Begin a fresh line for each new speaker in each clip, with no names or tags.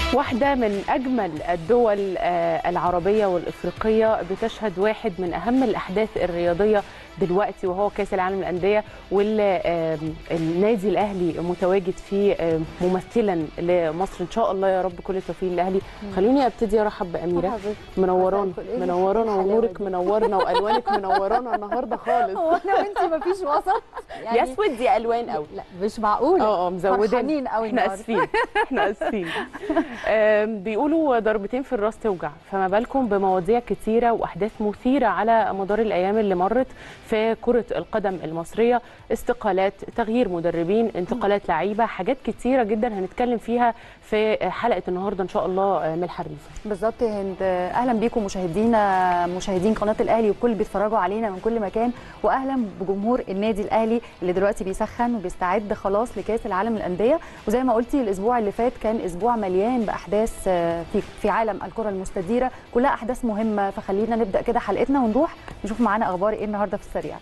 واحدة من أجمل الدول آه، العربية والإفريقية بتشهد واحد من أهم الأحداث الرياضية دلوقتي وهو كأس العالم للأندية واللي آه، النادي الأهلي متواجد فيه آه، ممثلا لمصر إن شاء الله يا رب كل التوفيق للأهلي خلوني أبتدي أرحب بأميرة منورانا
مساء الفل. إيه
منورانا
الحلاوة
ونورك
دي؟
منورنا وألوانك منورانا النهاردة خالص
هو انا وانت مفيش وسط
يا اسود يا ألوان قوي
لا مش معقوله
اه اه مزودين
فرحانين قوي
احنا
النهاردة.
اسفين احنا اسفين آم، بيقولوا ضربتين في الراس توجع فما بالكم بمواضيع كتيره واحداث مثيره على مدار الايام اللي مرت في كره القدم المصريه استقالات تغيير مدربين انتقالات لعيبه حاجات كتيره جدا هنتكلم فيها في حلقه النهارده ان شاء الله آه، من الحريفه
بالظبط يا هند اهلا بيكم مشاهدينا مشاهدين قناه الاهلي وكل اللي بيتفرجوا علينا من كل مكان واهلا بجمهور النادي الاهلي اللي دلوقتي بيسخن وبيستعد خلاص لكاس العالم للانديه وزي ما قلتي الاسبوع اللي فات كان اسبوع مليان باحداث آه، في في عالم الكره المستديره كلها احداث مهمه فخلينا نبدا كده حلقتنا ونروح نشوف معانا اخبار ايه النهارده في السريع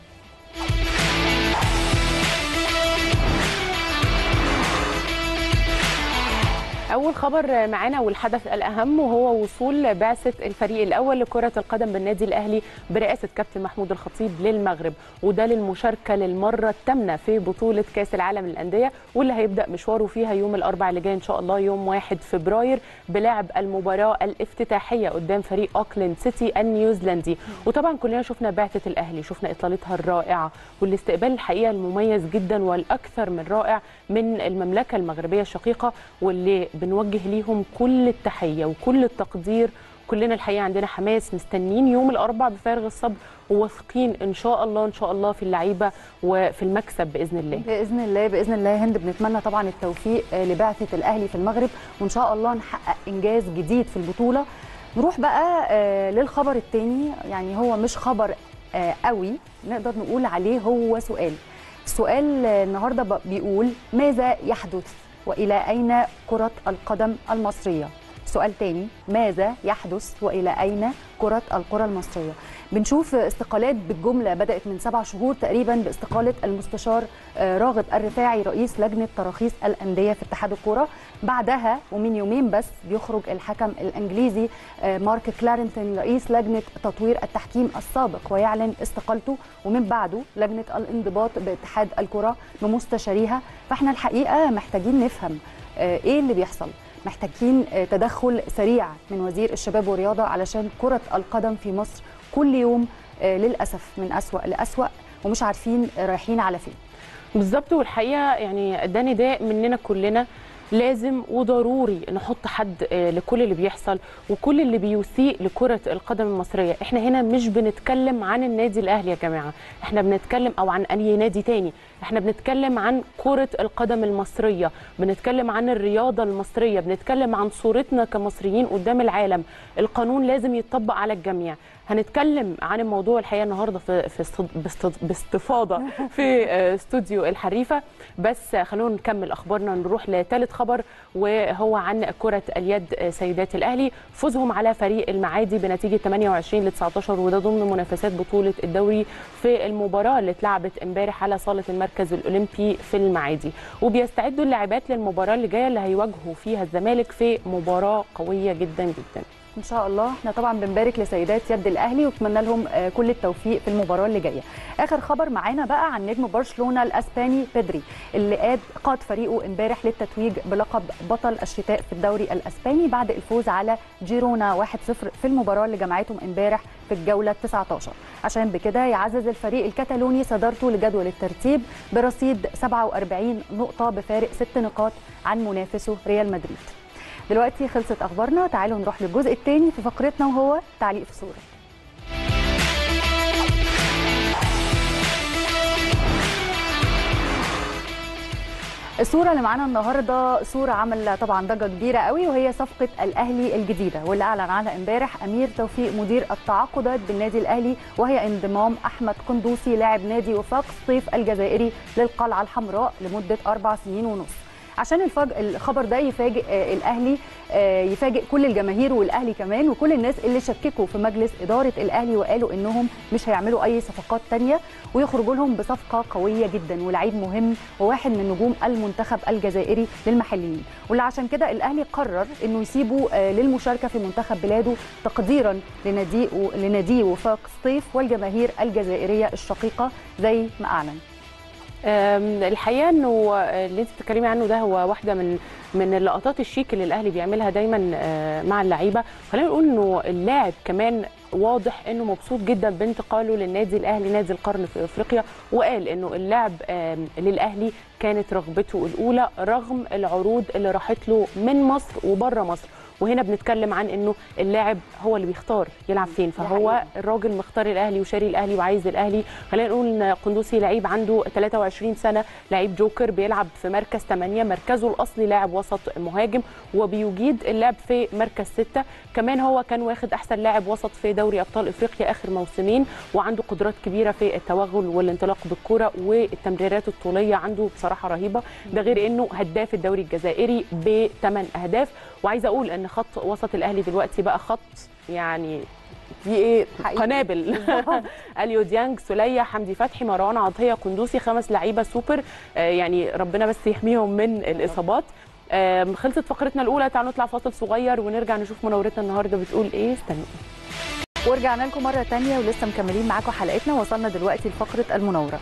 أول خبر معانا والحدث الأهم وهو وصول بعثة الفريق الأول لكرة القدم بالنادي الأهلي برئاسة كابتن محمود الخطيب للمغرب وده للمشاركة للمرة الثامنة في بطولة كأس العالم للأندية واللي هيبدأ مشواره فيها يوم الأربعاء اللي جاي إن شاء الله يوم 1 فبراير بلعب المباراة الافتتاحية قدام فريق أوكلاند سيتي النيوزيلندي وطبعا كلنا شفنا بعثة الأهلي شفنا إطلالتها الرائعة والاستقبال الحقيقة المميز جدا والأكثر من رائع من المملكة المغربية الشقيقة واللي بنوجه ليهم كل التحية وكل التقدير كلنا الحقيقة عندنا حماس مستنيين يوم الأربع بفارغ الصبر وواثقين إن شاء الله إن شاء الله في اللعيبة وفي المكسب بإذن الله
باذن الله باذن الله يا هند بنتمنى طبعا التوفيق آه، لبعثه الاهلي في المغرب وان شاء الله نحقق انجاز جديد في البطوله نروح بقى آه، للخبر الثاني يعني هو مش خبر آه، قوي نقدر نقول عليه هو سؤال السؤال آه، النهارده ب- بيقول ماذا يحدث والى اين كره القدم المصريه سؤال تاني ماذا يحدث والى اين كره القرى المصريه بنشوف استقالات بالجمله بدات من سبع شهور تقريبا باستقاله المستشار آه، راغب الرفاعي رئيس لجنه تراخيص الانديه في اتحاد الكوره بعدها ومن يومين بس بيخرج الحكم الانجليزي آه، مارك كلارنتون رئيس لجنه تطوير التحكيم السابق ويعلن استقالته ومن بعده لجنه الانضباط باتحاد الكره بمستشاريها فاحنا الحقيقه محتاجين نفهم آه، ايه اللي بيحصل محتاجين آه، تدخل سريع من وزير الشباب والرياضه علشان كره القدم في مصر كل يوم آه، للاسف من اسوا لاسوا ومش عارفين رايحين على فين
بالظبط والحقيقه يعني ده نداء مننا كلنا لازم وضروري نحط حد آه، لكل اللي بيحصل وكل اللي بيسيء لكره القدم المصريه احنا هنا مش بنتكلم عن النادي الاهلي يا جماعه احنا بنتكلم او عن اي نادي تاني احنا بنتكلم عن كره القدم المصريه بنتكلم عن الرياضه المصريه بنتكلم عن صورتنا كمصريين قدام العالم القانون لازم يتطبق على الجميع هنتكلم عن الموضوع الحقيقه النهارده في في استض- باستض- باستفاضه في آه، استوديو الحريفه بس خلونا نكمل اخبارنا نروح لثالث خبر وهو عن كره اليد آه، سيدات الاهلي فوزهم على فريق المعادي بنتيجه 28 ل 19 وده ضمن منافسات بطوله الدوري في المباراه اللي اتلعبت امبارح على صاله المركز الاولمبي في المعادي وبيستعدوا اللاعبات للمباراه اللي جايه اللي هيواجهوا فيها الزمالك في مباراه قويه جدا جدا
ان شاء الله احنا طبعا بنبارك لسيدات يد الاهلي ونتمنى لهم آه، كل التوفيق في المباراه اللي جايه اخر خبر معانا بقى عن نجم برشلونه الاسباني بيدري اللي قاد قاد فريقه امبارح للتتويج بلقب بطل الشتاء في الدوري الاسباني بعد الفوز على جيرونا 1-0 في المباراه اللي جمعتهم امبارح في الجوله 19 عشان بكده يعزز الفريق الكتالوني صدارته لجدول الترتيب برصيد 47 نقطه بفارق 6 نقاط عن منافسه ريال مدريد دلوقتي خلصت اخبارنا تعالوا نروح للجزء الثاني في فقرتنا وهو تعليق في صوره الصورة اللي معانا النهاردة صورة عمل طبعا ضجة كبيرة قوي وهي صفقة الأهلي الجديدة واللي أعلن عنها امبارح أمير توفيق مدير التعاقدات بالنادي الأهلي وهي انضمام أحمد قندوسي لاعب نادي وفاق الصيف الجزائري للقلعة الحمراء لمدة أربع سنين ونص عشان الفج... الخبر ده يفاجئ آه، الاهلي آه، يفاجئ كل الجماهير والاهلي كمان وكل الناس اللي شككوا في مجلس اداره الاهلي وقالوا انهم مش هيعملوا اي صفقات تانية ويخرجوا لهم بصفقه قويه جدا ولعيب مهم وواحد من نجوم المنتخب الجزائري للمحليين واللي عشان كده الاهلي قرر انه يسيبه آه، للمشاركه في منتخب بلاده تقديرا لناديه لناديه وفاق سطيف والجماهير الجزائريه الشقيقه زي ما اعلن
أم، الحقيقه انه اللي انت بتتكلمي عنه ده هو واحده من من اللقطات الشيك اللي الاهلي بيعملها دايما آه، مع اللعيبه خلينا نقول انه اللاعب كمان واضح انه مبسوط جدا بانتقاله للنادي الاهلي نادي القرن في افريقيا وقال انه اللعب آم، للاهلي كانت رغبته الاولى رغم العروض اللي راحت له من مصر وبره مصر وهنا بنتكلم عن انه اللاعب هو اللي بيختار يلعب فين فهو
حقيقة.
الراجل مختار الاهلي وشاري الاهلي وعايز الاهلي خلينا نقول ان قندوسي لعيب عنده 23 سنه لعيب جوكر بيلعب في مركز 8 مركزه الاصلي لاعب وسط مهاجم وبيجيد اللعب في مركز 6 كمان هو كان واخد احسن لاعب وسط في دوري ابطال افريقيا اخر موسمين وعنده قدرات كبيره في التوغل والانطلاق بالكره والتمريرات الطوليه عنده بصراحه رهيبه ده غير انه هداف الدوري الجزائري بثمان اهداف وعايزه اقول ان خط وسط الاهلي دلوقتي بقى خط يعني في ايه
حقيقي.
قنابل اليو ديانج سوليه حمدي فتحي مروان عطيه قندوسي خمس لعيبه سوبر آه، يعني ربنا بس يحميهم من الاصابات آم، خلصت فقرتنا الاولى تعالوا نطلع فاصل صغير ونرجع نشوف منورتنا النهارده بتقول ايه استنوا
ورجعنا لكم مره تانية ولسه مكملين معاكم حلقتنا وصلنا دلوقتي لفقره المناوره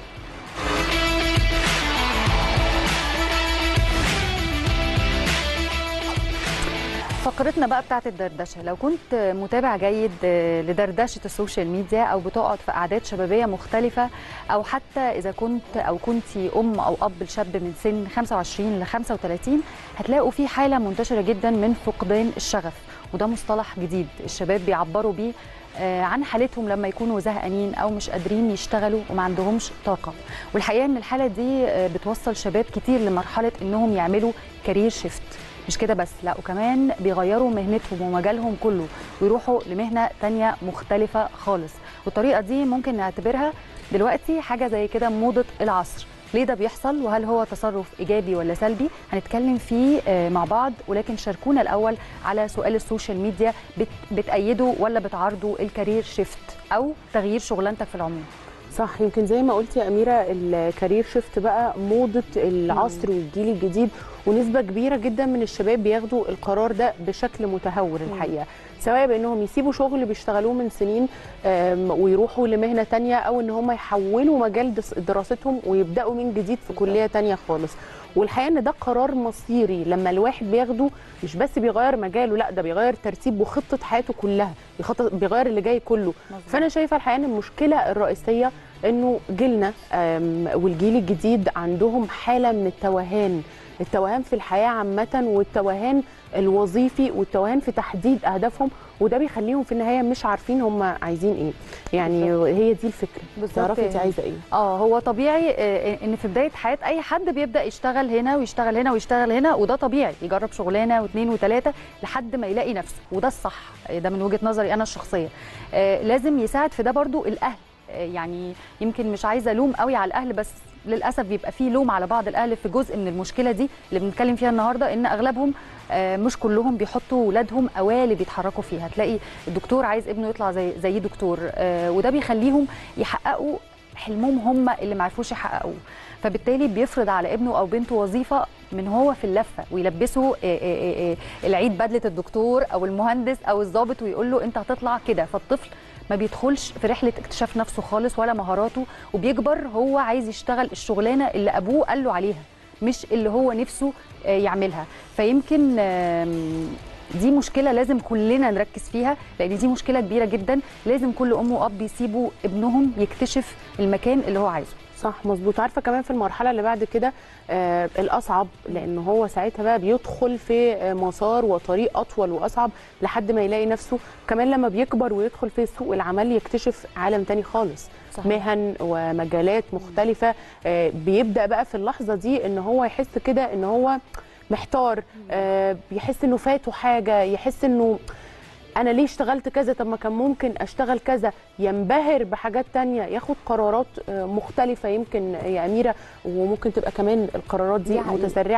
فقرتنا بقى بتاعت الدردشه لو كنت متابع جيد لدردشه السوشيال ميديا او بتقعد في قعدات شبابيه مختلفه او حتى اذا كنت او كنتي ام او اب لشاب من سن 25 ل 35 هتلاقوا في حاله منتشره جدا من فقدان الشغف وده مصطلح جديد الشباب بيعبروا بيه آه، عن حالتهم لما يكونوا زهقانين او مش قادرين يشتغلوا وما عندهمش طاقه والحقيقه ان الحاله دي آه، بتوصل شباب كتير لمرحله انهم يعملوا كارير شيفت مش كده بس لا وكمان بيغيروا مهنتهم ومجالهم كله ويروحوا لمهنه تانية مختلفه خالص والطريقه دي ممكن نعتبرها دلوقتي حاجه زي كده موضه العصر ليه ده بيحصل وهل هو تصرف ايجابي ولا سلبي هنتكلم فيه آه، مع بعض ولكن شاركونا الاول على سؤال السوشيال ميديا بت- بتأيدوا ولا بتعارضوا الكارير شيفت او تغيير شغلانتك في العموم
صح يمكن زي ما قلتي يا اميره الكارير شيفت بقى موضه العصر والجيل الجديد ونسبه كبيره جدا من الشباب بياخدوا القرار ده بشكل متهور الحقيقه سواء بانهم يسيبوا شغل بيشتغلوه من سنين آم، ويروحوا لمهنه تانية او ان هم يحولوا مجال دس- دراستهم ويبداوا من جديد في كليه تانية خالص والحقيقه ان ده قرار مصيري لما الواحد بياخده مش بس بيغير مجاله لا ده بيغير ترتيب وخطه حياته كلها بيخطط بيغير اللي جاي كله
مظبوط.
فانا شايفه الحقيقه ان المشكله الرئيسيه انه جيلنا آم، والجيل الجديد عندهم حاله من التوهان التوهان في الحياه عامه والتوهان الوظيفي والتوهان في تحديد اهدافهم وده بيخليهم في النهايه مش عارفين هم عايزين ايه يعني هي دي الفكره
بالظبط.
تعرفي انت عايزه ايه
اه هو طبيعي آه، ان في بدايه حياه اي حد بيبدا يشتغل هنا ويشتغل هنا ويشتغل هنا وده طبيعي يجرب شغلانه واثنين وثلاثه لحد ما يلاقي نفسه وده الصح آه، ده من وجهه نظري انا الشخصيه آه، لازم يساعد في ده برضو الاهل آه، يعني يمكن مش عايزه الوم قوي على الاهل بس للاسف بيبقى فيه لوم على بعض الاهل في جزء من المشكله دي اللي بنتكلم فيها النهارده ان اغلبهم آه، مش كلهم بيحطوا ولادهم قوالب يتحركوا فيها تلاقي الدكتور عايز ابنه يطلع زي زي دكتور آه، وده بيخليهم يحققوا حلمهم هم اللي ما عرفوش يحققوه فبالتالي بيفرض على ابنه او بنته وظيفه من هو في اللفه ويلبسه آه، آه، آه، العيد بدله الدكتور او المهندس او الضابط ويقول له انت هتطلع كده فالطفل ما بيدخلش في رحله اكتشاف نفسه خالص ولا مهاراته وبيكبر هو عايز يشتغل الشغلانه اللي ابوه قال له عليها مش اللي هو نفسه آه، يعملها فيمكن آم، دي مشكلة لازم كلنا نركز فيها لأن دي مشكلة كبيرة جدا لازم كل أم وأب يسيبوا ابنهم يكتشف المكان اللي هو عايزه
صح مظبوط عارفه كمان في المرحله اللي بعد كده آه الاصعب لان هو ساعتها بقى بيدخل في آه، مسار وطريق اطول واصعب لحد ما يلاقي نفسه كمان لما بيكبر ويدخل في سوق العمل يكتشف عالم تاني خالص
صحيح.
مهن ومجالات مختلفه آه بيبدا بقى في اللحظه دي ان هو يحس كده ان هو محتار آه بيحس انه فاته حاجه يحس انه انا ليه اشتغلت كذا طب ما كان ممكن اشتغل كذا ينبهر بحاجات تانية ياخد قرارات آه، مختلفة يمكن يا أميرة وممكن تبقى كمان القرارات دي
دي حقيقة.
متسرعة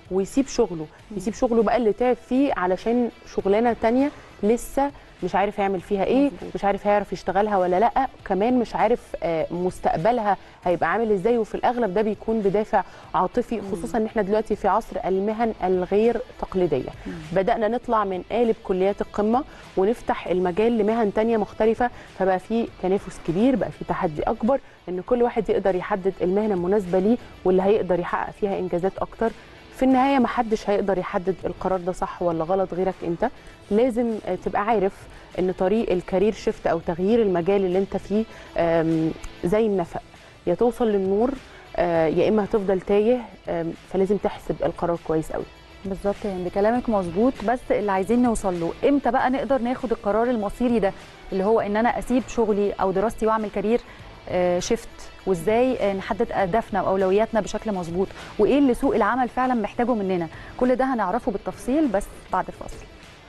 ويسيب شغله يسيب شغله بقى اللي تعب فيه علشان شغلانه تانية لسه مش عارف يعمل فيها ايه
مظبوط.
مش عارف هيعرف يشتغلها ولا لا كمان مش عارف آه، مستقبلها هيبقى عامل ازاي وفي الاغلب ده بيكون بدافع عاطفي خصوصا ان احنا دلوقتي في عصر المهن الغير تقليديه بدانا نطلع من قالب كليات القمه ونفتح المجال لمهن تانية مختلفه فبقى في تنافس كبير بقى في تحدي اكبر ان كل واحد يقدر يحدد المهنه المناسبه ليه واللي هيقدر يحقق فيها انجازات اكتر في النهايه محدش هيقدر يحدد القرار ده صح ولا غلط غيرك انت لازم آه، تبقى عارف ان طريق الكارير شيفت او تغيير المجال اللي انت فيه آم، زي النفق يا توصل للنور آه، يا اما هتفضل تايه آم، فلازم تحسب القرار كويس قوي
بالظبط يعني كلامك مظبوط بس اللي عايزين نوصل له امتى بقى نقدر ناخد القرار المصيري ده اللي هو ان انا اسيب شغلي او دراستي واعمل كارير شيفت وازاي آه، نحدد اهدافنا واولوياتنا بشكل مظبوط وايه اللي سوق العمل فعلا محتاجه مننا كل ده هنعرفه بالتفصيل بس بعد الفاصل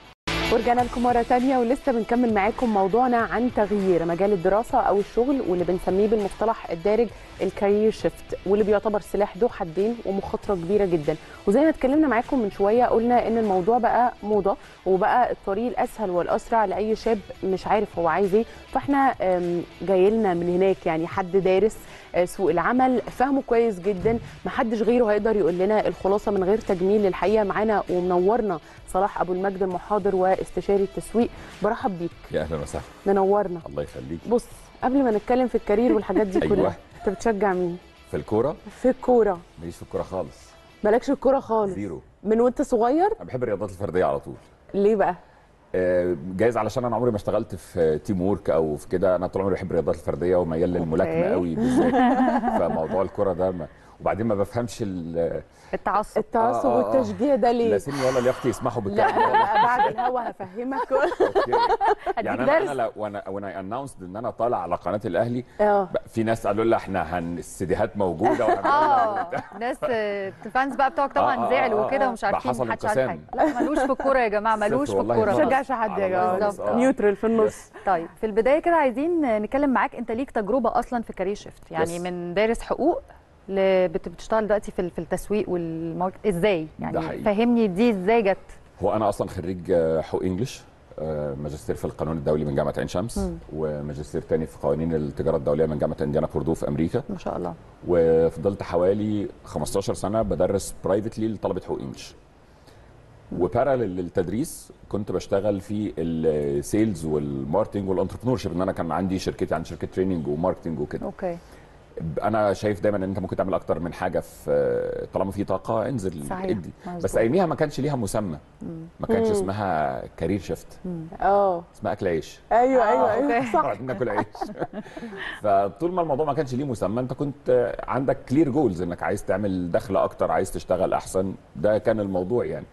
ورجعنا لكم مرة تانية ولسه بنكمل معاكم موضوعنا عن تغيير مجال الدراسة أو الشغل واللي بنسميه بالمصطلح الدارج الكارير شيفت واللي بيعتبر سلاح ذو حدين ومخاطرة كبيرة جدا وزي ما اتكلمنا معاكم من شوية قلنا إن الموضوع بقى موضة وبقى الطريق الأسهل والأسرع لأي شاب مش عارف هو عايز إيه فإحنا آم، جاي لنا من هناك يعني حد دارس آه، سوق العمل فاهمه كويس جدا محدش غيره هيقدر يقول لنا الخلاصة من غير تجميل الحقيقة معانا ومنورنا صلاح أبو المجد المحاضر واستشاري التسويق برحب بيك
يا اهلا وسهلا
منورنا
الله يخليك
بص قبل ما نتكلم في الكارير والحاجات دي
أيوة.
كلها انت بتشجع مين
في الكوره
في الكوره
ماليش في الكوره خالص
مالكش في الكوره خالص
زيرو
من وانت صغير
انا بحب الرياضات الفرديه على طول
ليه بقى
آه، جايز علشان انا عمري ما اشتغلت في تيم وورك او في كده انا طول عمري بحب الرياضات الفرديه وميال للملاكمه
أوكي.
قوي بالذات فموضوع الكوره ده ما وبعدين ما بفهمش ال-
التعصب
التعصب
آه، آه، آه.
والتشجيع ده
لا
ليه
سني ولا لياقتي يسمحوا
لا
بالكلام ده
لا بعد الهوا هفهمك
أوكي. يعني انا
درس.
انا لو- وانا وانا اناونسد ان انا طالع على قناه الاهلي
اه
بقى في ناس قالوا لي احنا هن السيديهات موجوده وهنعملها
اه ناس آه، الفانز بقى بتوعك
آه،
طبعا
آه،
زعلوا
آه،
وكده
آه.
ومش
بقى
عارفين
حصل
محدش عارف حاجه
انقسام.
لا ملوش في الكوره يا جماعه ملوش
صفر
في
والله
الكوره
ما
خالص.
تشجعش حد يا جماعه
بالظبط.
آه.
نيوترال في النص
طيب في البدايه كده عايزين نتكلم معاك انت ليك تجربه اصلا في كارير شيفت يعني
يس.
من دارس حقوق ل- بت- بتشتغل دلوقتي في ال- في التسويق والماركت ازاي
ده
يعني
حقيقي.
فهمني دي ازاي جت
هو انا اصلا خريج آه، حقوق انجلش آه، ماجستير في القانون الدولي من جامعه عين شمس
مم.
وماجستير تاني في قوانين التجاره الدوليه من جامعه انديانا بوردو في امريكا
ما شاء الله
وفضلت حوالي 15 سنه بدرس برايفتلي لطلبه حقوق انجلش وبارالل للتدريس كنت بشتغل في السيلز والماركتنج والانتربرنور شيب ان انا كان عندي شركتي عندي شركه تريننج وماركتنج وكده
اوكي
انا شايف دايما ان انت ممكن تعمل اكتر من حاجه في طالما في طاقه انزل
صحيح.
ادي
مظبوط.
بس اياميها ما كانش ليها مسمى ما كانش
مم.
اسمها كارير شيفت
اه
اسمها اكل عيش
ايوه
آه،
ايوه ايوه
أوكي.
صح
قاعدين ناكل عيش فطول ما الموضوع ما كانش ليه مسمى انت كنت عندك كلير جولز انك عايز تعمل دخل اكتر عايز تشتغل احسن ده كان الموضوع يعني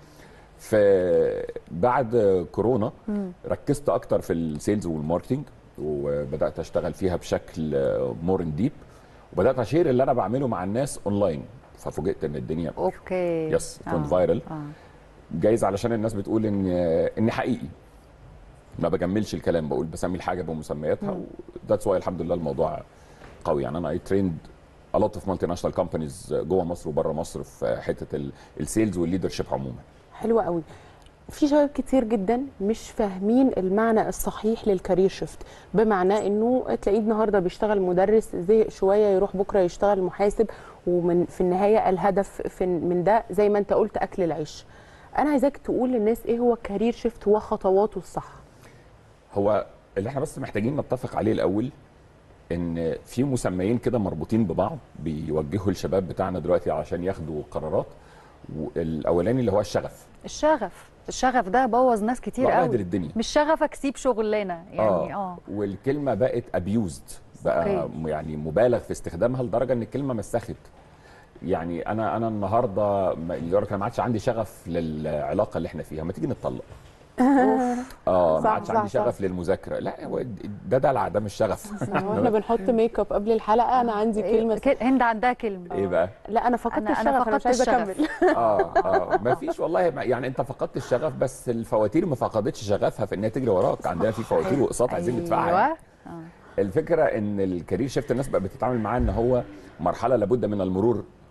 فبعد كورونا ركزت اكتر في السيلز والماركتنج وبدات اشتغل فيها بشكل مور ان ديب وبدات اشير اللي انا بعمله مع الناس اونلاين ففوجئت ان الدنيا
اوكي
يس
آه.
كنت فايرال
اه
جايز علشان الناس بتقول ان ان حقيقي ما بجملش الكلام بقول بسمي الحاجه بمسمياتها ذاتس واي الحمد لله الموضوع قوي يعني انا اي تريند a lot of multinational companies جوه مصر وبره مصر في حته السيلز والليدرشيب عموما
حلوة قوي في شباب كتير جدا مش فاهمين المعنى الصحيح للكارير شيفت بمعنى انه تلاقيه النهارده بيشتغل مدرس زهق شويه يروح بكره يشتغل محاسب ومن في النهايه الهدف في من ده زي ما انت قلت اكل العيش انا عايزاك تقول للناس ايه هو كارير شيفت وخطواته الصح
هو اللي احنا بس محتاجين نتفق عليه الاول ان في مسميين كده مربوطين ببعض بيوجهوا الشباب بتاعنا دلوقتي علشان ياخدوا قرارات والاولاني اللي هو الشغف
الشغف الشغف ده بوظ ناس كتير
بقى
قوي
بهدل الدنيا
مش شغفك سيب شغلانه يعني اه
والكلمه بقت ابيوزد بقى
أوكي.
م- يعني مبالغ في استخدامها لدرجه ان الكلمه مسخت يعني انا انا النهارده م- لدرجه أنا ما عادش عندي شغف للعلاقه اللي احنا فيها ما تيجي نتطلق اه
صح،
ما عادش
صح،
عندي
صح.
شغف للمذاكره لا هو ده دلع ده مش شغف
هو احنا بنحط ميك اب قبل الحلقه انا عندي كلمه
كل- هند عندها كلمه
ايه بقى
لا انا فقدت
أنا- أنا
الشغف انا مش
فقدت
عايزه
الشغف.
اكمل
اه اه ما فيش والله ما- يعني انت فقدت الشغف بس الفواتير ما فقدتش شغفها في انها تجري وراك عندنا في فواتير واقساط عايزين ندفعها
ايوه
الفكره ان الكارير شيفت الناس بقى بتتعامل معاه ان هو مرحله لابد من المرور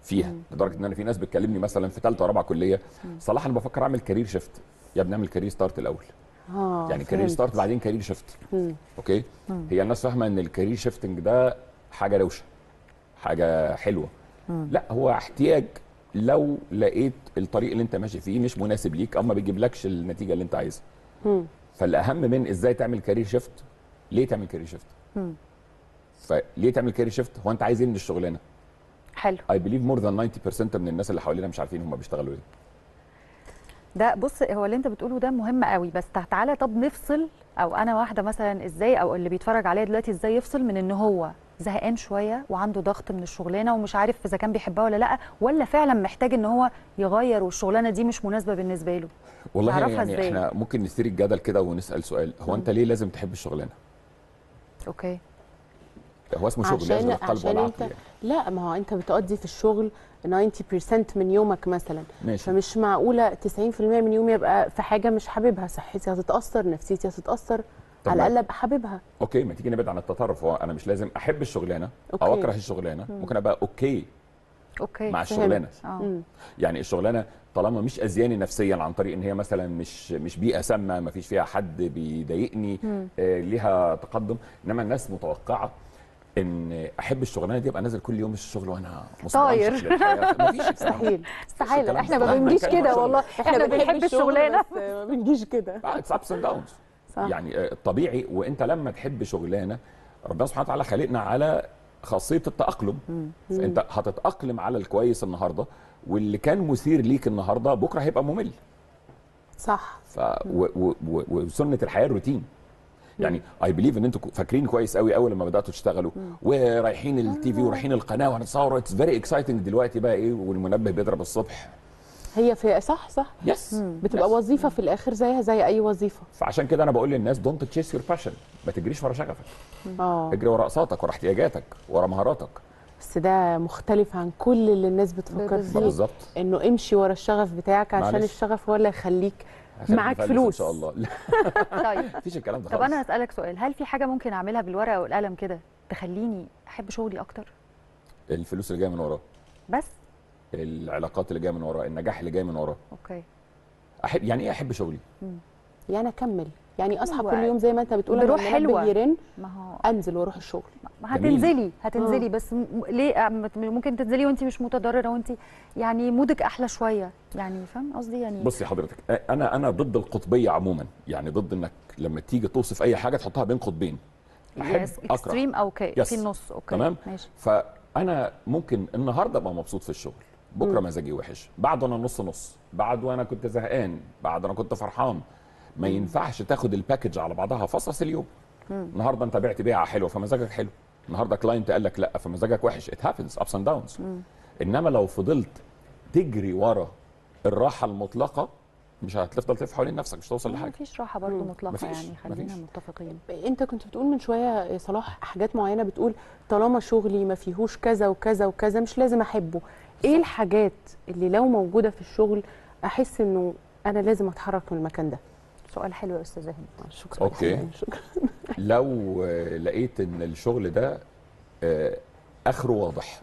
فيها لدرجه ان انا في ناس بتكلمني مثلا في ثالثه ورابعه كليه صلاح انا بفكر اعمل كارير شيفت يا ابني اعمل كارير ستارت الاول
اه
يعني كارير
فهمت.
ستارت بعدين كارير شيفت
مم.
اوكي هي الناس فاهمه ان الكارير شيفتنج ده حاجه روشه حاجه حلوه لا هو احتياج لو لقيت الطريق اللي انت ماشي فيه مش مناسب ليك او ما بيجيبلكش النتيجه اللي انت عايزها
مم.
فالاهم من ازاي تعمل كارير شيفت ليه تعمل كارير شيفت
مم.
فليه تعمل كارير شيفت هو انت عايز ايه من الشغلانه
حلو
اي بليف مور ذان 90% من الناس اللي حوالينا مش عارفين هم بيشتغلوا ايه
ده بص هو اللي انت بتقوله ده مهم قوي بس تع- تعالى طب نفصل او انا واحده مثلا ازاي او اللي بيتفرج عليا دلوقتي ازاي يفصل من ان هو زهقان شويه وعنده ضغط من الشغلانه ومش عارف اذا كان بيحبها ولا لا ولا فعلا محتاج ان هو يغير والشغلانه دي مش مناسبه بالنسبه له
والله
تعرفها
يعني
ازاي؟
احنا ممكن نثير الجدل كده ونسال سؤال هو انت ليه لازم تحب الشغلانه
اوكي
هو اسمه شغل لازم
عشان
القلب
عشان
والعقل
انت
يعني.
لا ما هو انت بتقضي في الشغل 90% من يومك مثلا
يعني
ماشي
فمش معقوله 90% من يومي ابقى في حاجه مش حاببها صحتي هتتاثر نفسيتي هتتاثر
طب
على
ما-
الاقل ابقى حاببها
اوكي ما تيجي نبعد عن التطرف هو انا مش لازم احب الشغلانه او
أوكي.
اكره الشغلانه ممكن ابقى اوكي
اوكي
مع
فهمت.
الشغلانه
اه
مم.
يعني الشغلانه طالما مش اذياني نفسيا عن طريق ان هي مثلا مش مش بيئه سامه ما فيش فيها حد بيضايقني آه ليها تقدم انما الناس متوقعه ان احب الشغلانه دي ابقى نازل كل يوم الشغل وانا
طاير.
مستنشق للحياة. مفيش الكلام ده.
مستحيل
استحاله
الكلام
احنا
ده.
ما بنجيش
بنتكلم
كده
عن
والله احنا بنحب الشغلانه
بس ما بنجيش كده
اتس ابس اند داونز
صح.
يعني آه، طبيعي وانت لما تحب شغلانه ربنا سبحانه وتعالى خلقنا على خاصيه التاقلم فانت هتتاقلم على الكويس النهارده واللي كان مثير ليك النهارده بكره هيبقى ممل
صح
ف و و و وسنه الحياه الروتين يعني اي بليف ان انتوا فاكرين كويس قوي اول لما بداتوا تشتغلوا ورايحين التي في ورايحين القناه وهنتصور اتس فيري اكسايتنج دلوقتي بقى ايه والمنبه بيضرب الصبح
هي في صح صح
يس
بتبقى وظيفه في الاخر زيها زي اي وظيفه
فعشان كده انا بقول للناس دونت تشيس يور باشن ما تجريش ورا شغفك
اه
اجري ورا اقساطك ورا احتياجاتك ورا مهاراتك
بس ده مختلف عن كل اللي الناس بتفكر
بالظبط.
فيه
بالظبط
انه امشي ورا الشغف بتاعك عشان
معلش.
الشغف هو اللي يخليك
هخليك
معاك
مفلس
فلوس.
ان شاء الله لا
طيب
مفيش الكلام ده
طب
خالص
انا هسالك سؤال هل في حاجه ممكن اعملها بالورقه والقلم كده تخليني احب شغلي اكتر
الفلوس اللي جايه من وراه
بس
العلاقات اللي جايه من وراه النجاح اللي جاي من وراه
اوكي
احب يعني ايه احب شغلي
يعني اكمل يعني اصحى
هو
كل يوم زي ما انت بتقول
بروح
لما المنبه
حلوة.
يرن
ما هو
انزل واروح الشغل
ما
جميل.
هتنزلي هتنزلي بس م- ليه م- ممكن تنزلي وانت مش متضرره وانت يعني مودك احلى شويه يعني فاهم قصدي يعني
بصي حضرتك انا انا ضد القطبيه عموما يعني ضد انك لما تيجي توصف اي حاجه تحطها بين قطبين احب
يس
اكره
اكستريم او اوكي
يس.
في النص اوكي
تمام
ماشي
فانا ممكن النهارده ابقى مبسوط في الشغل بكره مزاجي وحش بعد انا نص نص بعد وانا كنت زهقان بعد انا كنت فرحان ما ينفعش تاخد الباكج على بعضها فصص اليوم النهارده انت بعت بيعه حلوه فمزاجك حلو النهارده كلاينت قال لك لا فمزاجك وحش ات هابنز ابس اند داونز انما لو فضلت تجري ورا الراحه المطلقه مش هتفضل تلف حوالين نفسك مش توصل
ما
لحاجه
فيش راحه برضو مطلقه
مفيش،
يعني خلينا
مفيش.
متفقين
انت كنت بتقول من شويه يا صلاح حاجات معينه بتقول طالما شغلي ما فيهوش كذا وكذا وكذا مش لازم احبه ايه الحاجات اللي لو موجوده في الشغل احس انه انا لازم اتحرك من المكان ده
سؤال حلو يا استاذ هند
شكرا
أوكي.
شكرا
لو آه، لقيت ان الشغل ده آه، اخره واضح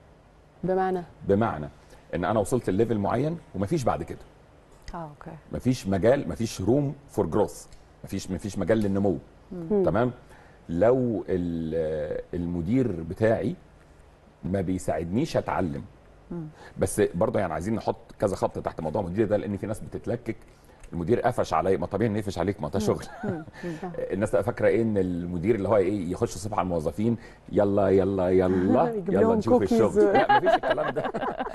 بمعنى
بمعنى ان انا وصلت لليفل معين ومفيش بعد كده
اه اوكي
مفيش مجال مفيش روم فور جروث مفيش مفيش مجال للنمو تمام لو ال- المدير بتاعي ما بيساعدنيش اتعلم بس برضه يعني عايزين نحط كذا خط تحت موضوع المدير ده لان في ناس بتتلكك المدير قفش عليا ما طبيعي انه يقفش عليك ما ده شغل الناس تبقى فاكره ايه ان المدير اللي هو ايه يخش الصبح على الموظفين يلا يلا يلا
يجيب
يلا
لهم
نشوف
كوكيز.
الشغل لا مفيش الكلام ده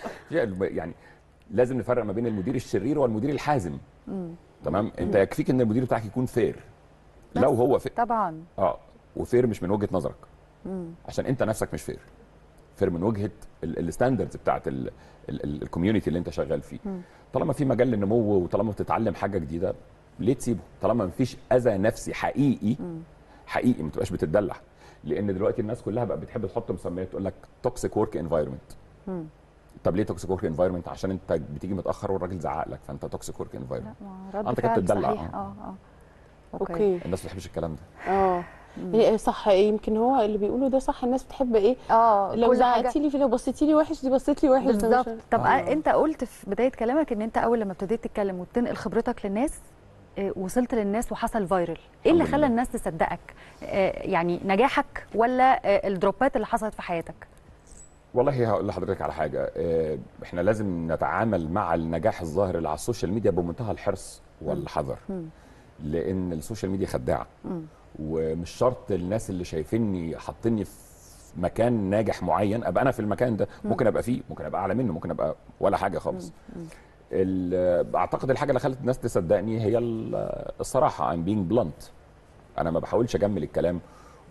يعني لازم نفرق ما بين المدير الشرير والمدير الحازم تمام انت يكفيك ان المدير بتاعك يكون فير لو هو فير
طبعا
اه وفير مش من وجهه نظرك عشان انت نفسك مش فير فير من وجهه الستاندردز بتاعت الكوميونتي اللي انت شغال فيه طالما في مجال للنمو وطالما بتتعلم حاجه جديده ليه تسيبه طالما مفيش اذى نفسي حقيقي حقيقي ما تبقاش بتدلع لان دلوقتي الناس كلها بقى بتحب تحط مسميات تقول لك توكسيك ورك انفايرمنت طب ليه توكسيك ورك انفايرمنت عشان انت بتيجي متاخر والراجل زعق لك فانت توكسيك ورك
لا
انفايرمنت
ما رد
انت كده
فعل
بتدلع،
صحيح
اه.
اه اه اوكي,
اوكي
الناس ما بتحبش الكلام ده
اه إيه صح يمكن هو اللي بيقوله ده صح الناس بتحب ايه
اه
لو
كل حاجة-
زعقتي لي في لو بصيتي لي وحش دي بصيت لي وحش ده مش-
بالظبط طب
آه.
انت قلت في بدايه كلامك ان انت اول لما ابتديت تتكلم وتنقل خبرتك للناس آه، وصلت للناس وحصل فايرل ايه اللي
الحمد
خلى
لله.
الناس تصدقك آه، يعني نجاحك ولا آه، الدروبات اللي حصلت في حياتك
والله هقول لحضرتك على حاجه آه، احنا لازم نتعامل مع النجاح الظاهر اللي على السوشيال ميديا بمنتهى الحرص والحذر لان السوشيال ميديا خداعه ومش شرط الناس اللي شايفيني حاطيني في مكان ناجح معين ابقى انا في المكان ده ممكن ابقى فيه ممكن ابقى اعلى منه ممكن ابقى ولا حاجه خالص ال- اعتقد الحاجه اللي خلت الناس تصدقني هي ال- الصراحه I'm being blunt انا ما بحاولش اجمل الكلام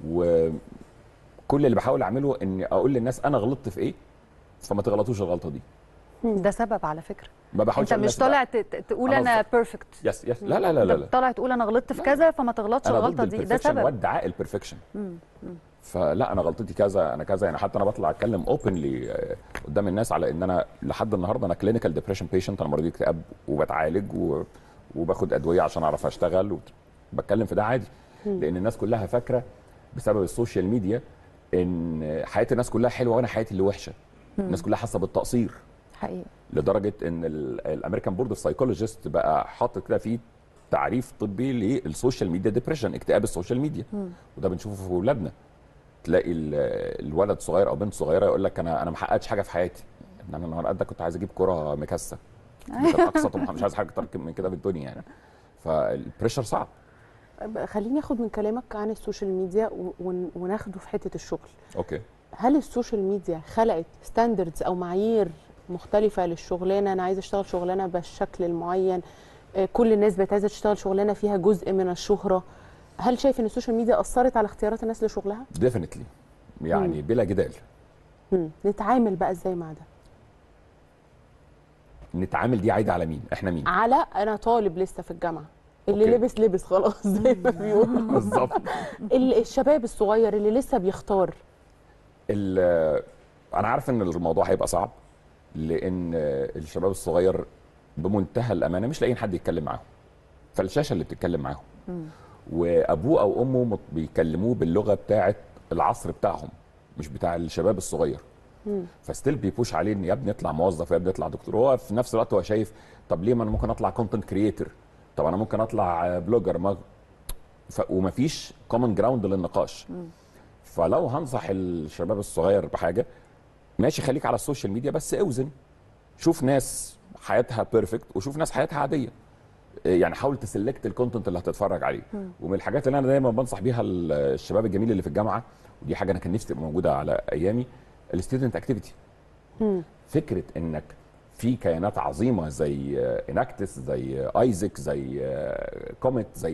وكل اللي بحاول اعمله اني اقول للناس انا غلطت في ايه فما تغلطوش الغلطه دي
ده سبب على فكره
ما بحاولش
انت
أقول
مش
للناس
طالع ت- ت- تقول
أنا
انا
قصدي-
بيرفكت
يس يس لا لا لا لا, لا.
طالع تقول انا غلطت في كذا فما تغلطش
انا
الغلطه
ضد
دي ده
البرفكشن
سبب
وادعاء البرفكشن فلا انا غلطتي كذا انا كذا يعني حتى انا بطلع اتكلم اوبنلي قدام الناس على ان انا لحد النهارده انا كلينيكال ديبريشن بيشنت انا مريض اكتئاب وبتعالج و... وباخد ادويه عشان اعرف اشتغل وبتكلم في ده عادي لان الناس كلها فاكره بسبب السوشيال ميديا ان حياه الناس كلها حلوه وانا حياتي اللي وحشه الناس كلها حاسه بالتقصير
حقيقي
لدرجه ان الامريكان بورد اوف سايكولوجيست بقى حاطط كده فيه تعريف طبي للسوشيال ميديا ديبريشن اكتئاب السوشيال ميديا وده بنشوفه في اولادنا تلاقي ال- الولد صغير او بنت صغيره يقول لك انا انا ما حققتش حاجه في حياتي ان انا النهارده قد كنت عايز اجيب كره مكسه دي كانت اقصى طموح مش عايز حاجه اكتر من كده في الدنيا يعني فالبريشر صعب
خليني اخد من كلامك عن السوشيال ميديا و- ون- وناخده في حته الشغل
اوكي
هل السوشيال ميديا خلقت ستاندردز او معايير مختلفه للشغلانه انا عايزه اشتغل شغلانه بالشكل المعين آه، كل الناس بقت عايزه تشتغل شغلانه فيها جزء من الشهره هل شايف ان السوشيال ميديا اثرت على اختيارات الناس لشغلها
ديفينتلي يعني بلا جدال
مم. نتعامل بقى ازاي مع ده
نتعامل دي عايده على مين احنا مين
على انا طالب لسه في الجامعه اللي
أوكي.
لبس لبس خلاص زي ما بيقولوا
بالظبط
ال- الشباب الصغير اللي لسه بيختار
ال- انا عارف ان الموضوع هيبقى صعب لان الشباب الصغير بمنتهى الامانه مش لاقيين حد يتكلم معاهم فالشاشه اللي بتتكلم معاهم وابوه او امه مت- بيكلموه باللغه بتاعه العصر بتاعهم مش بتاع الشباب الصغير فستيل بيبوش عليه ان يا ابني اطلع موظف يا ابني اطلع دكتور هو في نفس الوقت هو شايف طب ليه ما انا ممكن اطلع كونتنت كريتور طب انا ممكن اطلع بلوجر ما ف... ومفيش كومن جراوند للنقاش فلو هنصح الشباب الصغير بحاجه ماشي خليك على السوشيال ميديا بس اوزن شوف ناس حياتها بيرفكت وشوف ناس حياتها عاديه إيه يعني حاول تسلكت الكونتنت اللي هتتفرج عليه ومن الحاجات اللي انا دايما بنصح بيها ال- الشباب الجميل اللي في الجامعه ودي حاجه انا كان نفسي تبقى موجوده على ايامي الستودنت اكتيفيتي فكره انك في كيانات عظيمه زي اناكتس زي ايزك زي كوميت زي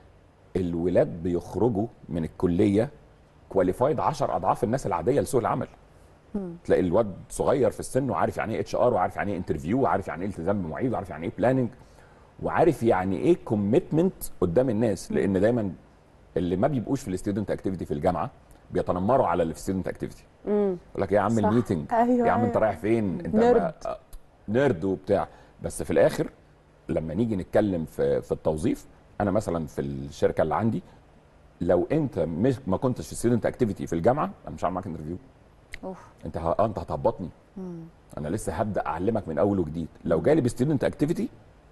الولاد بيخرجوا من الكليه كواليفايد 10 اضعاف الناس العاديه لسوق العمل تلاقي الواد صغير في السن وعارف يعني ايه اتش ار وعارف يعني ايه انترفيو وعارف يعني ايه التزام بمواعيد وعارف يعني ايه بلاننج وعارف يعني ايه كوميتمنت قدام الناس لان دايما اللي ما بيبقوش في الستودنت اكتيفيتي في الجامعه بيتنمروا على اللي في الستودنت اكتيفيتي يقول لك يا عم
صح.
الميتنج
أيوة،
يا عم انت
أيوة.
رايح فين انت
نيرد.
ما- آه، نيرد وبتاع بس في الاخر لما نيجي نتكلم في في التوظيف انا مثلا في الشركه اللي عندي لو انت مش ما كنتش في ستودنت اكتيفيتي في الجامعه انا مش هعمل معاك انترفيو
اوف
انت ه... آه، انت هتهبطني انا لسه هبدا اعلمك من اول وجديد لو جالي بستودنت اكتيفيتي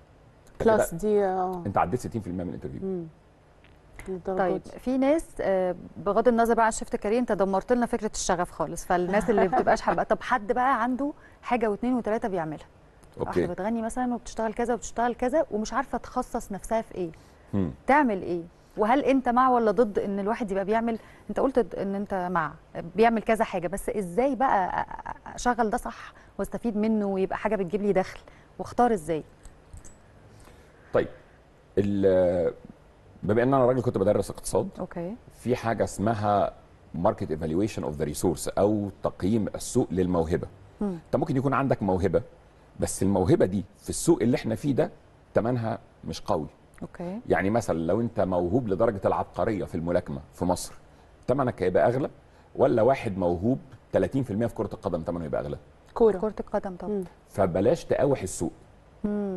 كلاس دي اه
انت عديت 60% من الانترفيو
للدرجة
طيب
دي.
في ناس آه، بغض النظر بقى عن شفت كارير انت دمرت لنا فكره الشغف خالص فالناس اللي بتبقاش حابه طب حد بقى عنده حاجه واثنين وثلاثه بيعملها واحده
اوكي
بتغني مثلا وبتشتغل كذا وبتشتغل كذا ومش عارفه تخصص نفسها في ايه
مم.
تعمل ايه وهل انت مع ولا ضد ان الواحد يبقى بيعمل انت قلت ان انت مع بيعمل كذا حاجه بس ازاي بقى أ- أ- اشغل ده صح واستفيد منه ويبقى حاجه بتجيب لي دخل واختار ازاي
طيب ال- بما ان انا راجل كنت بدرس اقتصاد
اوكي
في حاجه اسمها ماركت ايفالويشن اوف ذا ريسورس او تقييم السوق للموهبه انت ممكن يكون عندك موهبه بس الموهبه دي في السوق اللي احنا فيه ده ثمنها مش قوي
اوكي
يعني مثلا لو انت موهوب لدرجه العبقريه في الملاكمه في مصر ثمنك هيبقى اغلى ولا واحد موهوب 30% في كره القدم ثمنه هيبقى اغلى
كوره
كره القدم طبعا
فبلاش تقاوح السوق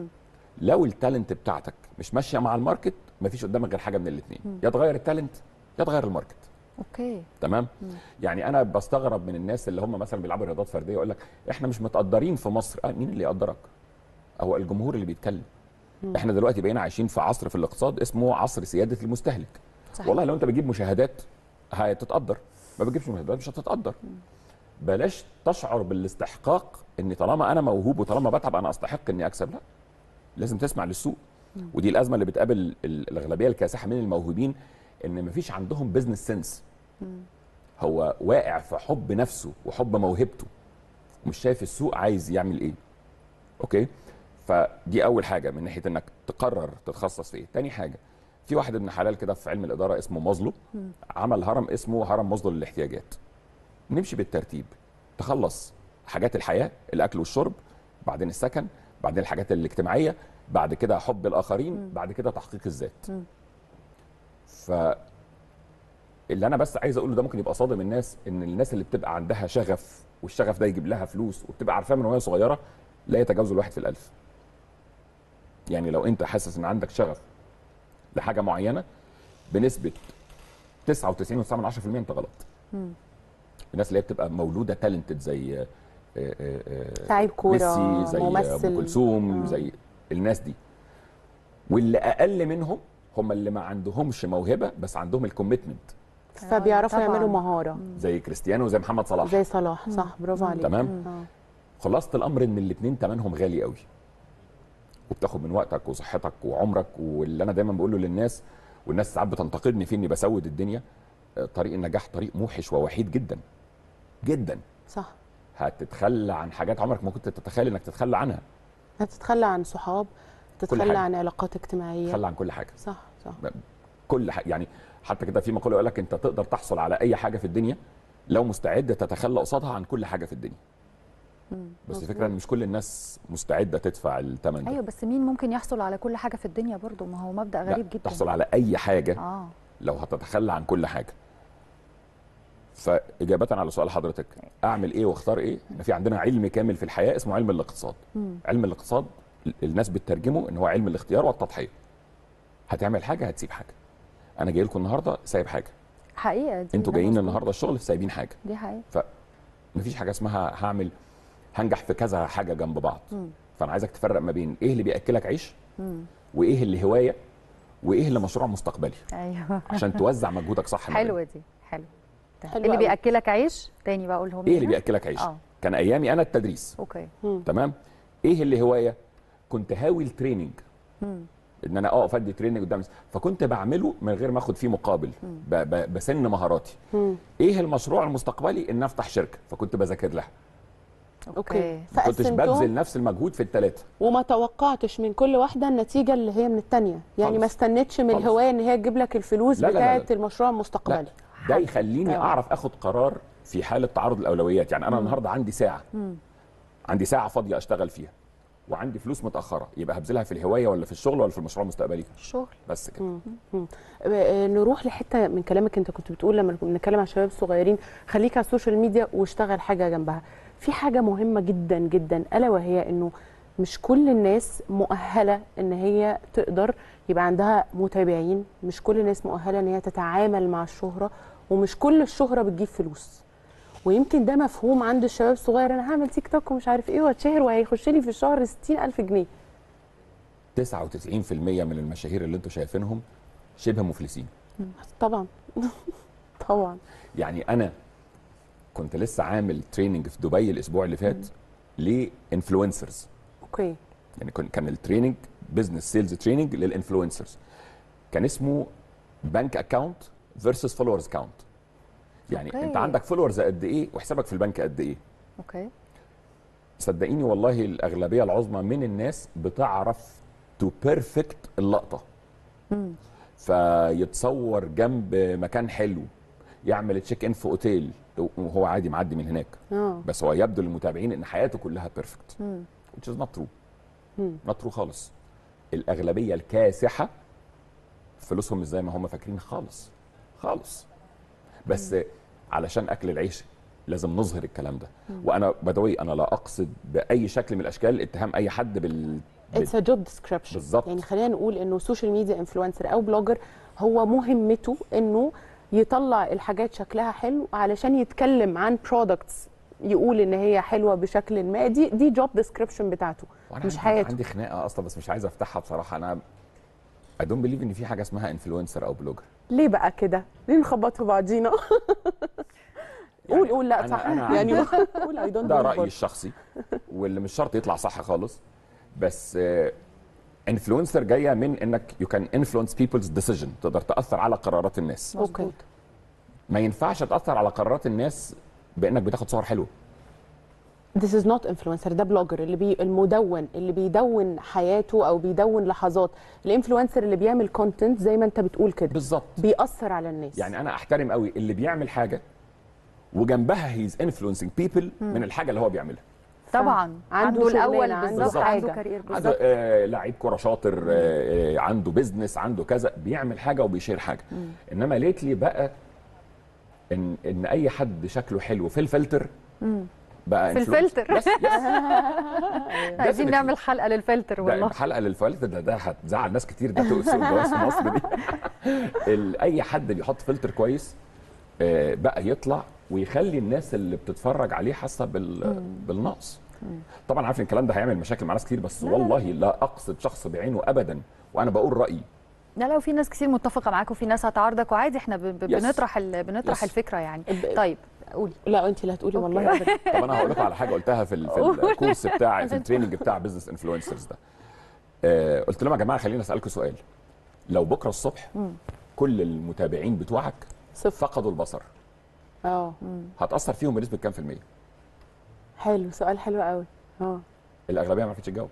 لو التالنت بتاعتك مش ماشيه مع الماركت مفيش قدامك غير حاجه من الاثنين يا تغير التالنت يا تغير الماركت
اوكي
تمام يعني انا بستغرب من الناس اللي هم مثلا بيلعبوا رياضات فرديه يقول لك احنا مش متقدرين في مصر آه مين اللي يقدرك هو الجمهور اللي بيتكلم احنا دلوقتي بقينا عايشين في عصر في الاقتصاد اسمه عصر سياده المستهلك
صحيح.
والله لو انت بتجيب مشاهدات هتتقدر ما بتجيبش مشاهدات مش هتتقدر بلاش تشعر بالاستحقاق ان طالما انا موهوب وطالما بتعب انا استحق اني اكسب لا لازم تسمع للسوق ودي الازمه اللي بتقابل ال- الاغلبيه الكاسحه من الموهوبين ان مفيش عندهم بزنس سنس هو واقع في حب نفسه وحب موهبته ومش شايف السوق عايز يعمل ايه اوكي فدي اول حاجه من ناحيه انك تقرر تتخصص في ايه تاني حاجه في واحد ابن حلال كده في علم الاداره اسمه مازلو عمل هرم اسمه هرم مازلو للاحتياجات نمشي بالترتيب تخلص حاجات الحياه الاكل والشرب بعدين السكن بعدين الحاجات الاجتماعيه بعد كده حب الاخرين بعد كده تحقيق الذات ف اللي انا بس عايز اقوله ده ممكن يبقى صادم الناس ان الناس اللي بتبقى عندها شغف والشغف ده يجيب لها فلوس وبتبقى عارفاه من وهي صغيره لا يتجاوز الواحد في الالف يعني لو انت حاسس ان عندك شغف لحاجه معينه بنسبه 99.9% انت غلط الناس اللي هي بتبقى مولوده تالنتد زي آه، آه، آه،
لعيب كوره
ميسي زي
ممثل
ام كلثوم زي الناس دي واللي اقل منهم هم اللي ما عندهمش موهبه بس عندهم الكوميتمنت
فبيعرفوا
طبعاً.
يعملوا مهاره
زي كريستيانو وزي محمد صلاح
زي صلاح صح برافو عليك
تمام.
آه.
خلاصه الامر ان الاثنين ثمنهم غالي قوي وبتاخد من وقتك وصحتك وعمرك واللي انا دايما بقوله للناس والناس ساعات بتنتقدني فيه اني بسود الدنيا آه، طريق النجاح طريق موحش ووحيد جدا جدا
صح
هتتخلى عن حاجات عمرك ما كنت تتخيل انك تتخلى عنها
هتتخلى عن صحاب تتخلى
حاجة.
عن علاقات اجتماعيه
تتخلى عن كل حاجه
صح صح
كل حاجه يعني حتى كده في مقوله يقول لك انت تقدر تحصل على اي حاجه في الدنيا لو مستعد تتخلى قصادها عن كل حاجه في الدنيا بس الفكره ان مش كل الناس مستعده تدفع الثمن ده
ايوه بس مين ممكن يحصل على كل حاجه في الدنيا برضو ما هو مبدا
لا،
غريب جدا
تحصل على اي حاجه
اه
لو هتتخلى عن كل حاجه فاجابه على سؤال حضرتك اعمل ايه واختار ايه احنا في عندنا علم كامل في الحياه اسمه علم الاقتصاد علم الاقتصاد ال- الناس بتترجمه ان هو علم الاختيار والتضحيه هتعمل حاجه هتسيب حاجه انا جاي لكم النهارده سايب حاجه
حقيقه دي
انتوا
ده
جايين
مظبوط.
النهارده الشغل سايبين حاجه
دي حقيقه
مفيش حاجه اسمها هعمل هنجح في كذا حاجه جنب بعض فانا عايزك تفرق ما بين ايه اللي بياكلك عيش وايه اللي هوايه وايه اللي مشروع مستقبلي
ايوه
عشان توزع مجهودك صح ما بينهم.
حلوه دي حلو
حلو
اللي
قوي.
بياكلك عيش تاني بقى قولهم
ايه اللي
لنا.
بياكلك عيش
اه
كان ايامي انا التدريس
اوكي
تمام ايه اللي هوايه كنت هاوي التريننج ان انا اقف ادي تريننج قدام الناس. فكنت بعمله من غير ما اخد فيه مقابل ب- ب- بسن مهاراتي ايه المشروع المستقبلي ان افتح شركه فكنت بذاكر لها
اوكي
ما كنتش
فقسمتهم
ببذل نفس المجهود في الثلاثه
وما توقعتش من كل واحده النتيجه اللي هي من الثانيه يعني
خالص.
ما استنتش من
خالص.
الهوايه ان هي تجيب لك الفلوس
لا لا لا
بتاعه
لا.
المشروع
لا
المستقبلي
ده يخليني
طبعا.
اعرف اخد قرار في حاله تعارض الاولويات يعني انا النهارده عندي ساعه عندي ساعه فاضيه اشتغل فيها وعندي فلوس متاخره يبقى هبذلها في الهوايه ولا في الشغل ولا في المشروع المستقبلي
الشغل
بس كده
آه، نروح لحته من كلامك انت كنت بتقول لما كنا بنتكلم عن الشباب الصغيرين خليك على السوشيال ميديا واشتغل حاجه جنبها في حاجه مهمه جدا جدا الا وهي انه مش كل الناس مؤهله ان هي تقدر يبقى عندها متابعين مش كل الناس مؤهله ان هي تتعامل مع الشهره ومش كل الشهره بتجيب فلوس ويمكن ده مفهوم عند الشباب الصغير انا هعمل تيك توك ومش عارف ايه واتشهر وهيخش لي في الشهر 60000 جنيه
99% من المشاهير اللي انتم شايفينهم شبه مفلسين
طبعا طبعا
يعني انا كنت لسه عامل تريننج في دبي الاسبوع اللي فات لانفلونسرز
اوكي
يعني كان كان التريننج بزنس سيلز تريننج للانفلونسرز كان اسمه بنك اكاونت فيرسس فولورز كاونت يعني
أوكي.
انت عندك فولورز قد ايه وحسابك في البنك قد ايه
اوكي
صدقيني والله الاغلبيه العظمى من الناس بتعرف تو بيرفكت اللقطه فيتصور جنب مكان حلو يعمل تشيك ان في اوتيل وهو عادي معدي من هناك
اه
بس هو يبدو للمتابعين ان حياته كلها بيرفكت which is not true not true خالص الاغلبيه الكاسحه فلوسهم مش زي ما هم فاكرين خالص خالص بس علشان اكل العيش لازم نظهر الكلام ده وانا بدوي انا لا اقصد باي شكل من الاشكال اتهام اي حد بال
اتس ا جوب ديسكريبشن
بالظبط.
يعني خلينا نقول انه سوشيال ميديا انفلونسر او بلوجر هو مهمته انه يطلع الحاجات شكلها حلو علشان يتكلم عن برودكتس يقول ان هي حلوه بشكل ما دي دي جوب ديسكريبشن بتاعته
وأنا
مش
عندي-
حياته
عندي خناقه اصلا بس مش عايز افتحها بصراحه انا I don't believe ان في حاجه اسمها انفلونسر او بلوجر
ليه بقى كده ليه نخبط في بعضينا قول قول لا
أنا-
صح
أنا
يعني قول اي دونت
ده رايي الشخصي واللي مش شرط يطلع صح خالص بس انفلونسر جايه من انك يو كان انفلونس بيبلز ديسيجن تقدر تاثر على قرارات الناس
اوكي
ما ينفعش تاثر على قرارات الناس بانك بتاخد صور حلوه
This is not influencer ده بلوجر اللي بي المدون اللي بيدون حياته او بيدون لحظات الانفلونسر اللي بيعمل كونتنت زي ما انت بتقول كده
بالظبط
بيأثر على الناس
يعني انا احترم قوي اللي بيعمل حاجه وجنبها هيز انفلونسنج بيبل من الحاجه اللي هو بيعملها
طبعا
عنده
عنده
شغلانة،
الاول
عنده
بالظبط عنده
حاجة.
كارير
عنده
بالظبط
آه لعيب كره شاطر آه آه عنده بيزنس عنده كذا بيعمل حاجه وبيشير حاجه انما ليتلي بقى ان ان اي حد شكله حلو في الفلتر بقى
في
influencer.
الفلتر.
بس يس
عايزين
Definitely.
نعمل حلقه للفلتر والله
ده حلقه للفلتر ده ده هتزعل ناس كتير ده تقص الجواز في مصر دي ال- اي حد بيحط فلتر كويس آه، بقى يطلع ويخلي الناس اللي بتتفرج عليه حاسه بال بالنقص طبعا عارف ان الكلام ده هيعمل مشاكل مع ناس كتير بس والله لا اقصد شخص بعينه ابدا وانا بقول رايي
لا لو في ناس كتير متفقه معاك وفي ناس هتعارضك وعادي احنا ب- ب-
Yes.
بنطرح ال- بنطرح
Yes.
الفكره يعني
ب-
طيب قولي
لا انت اللي هتقولي والله ابدا
طب انا هقول لكم على حاجه قلتها في ال- في الكورس بتاع في التريننج بتاع بزنس انفلونسرز ده آه، قلت لهم يا جماعه خليني اسالكم سؤال لو بكره الصبح كل المتابعين بتوعك
صفر
فقدوا البصر
اه
هتاثر فيهم بنسبه كام في الميه
حلو سؤال حلو قوي اه
الاغلبيه ما عرفتش تجاوب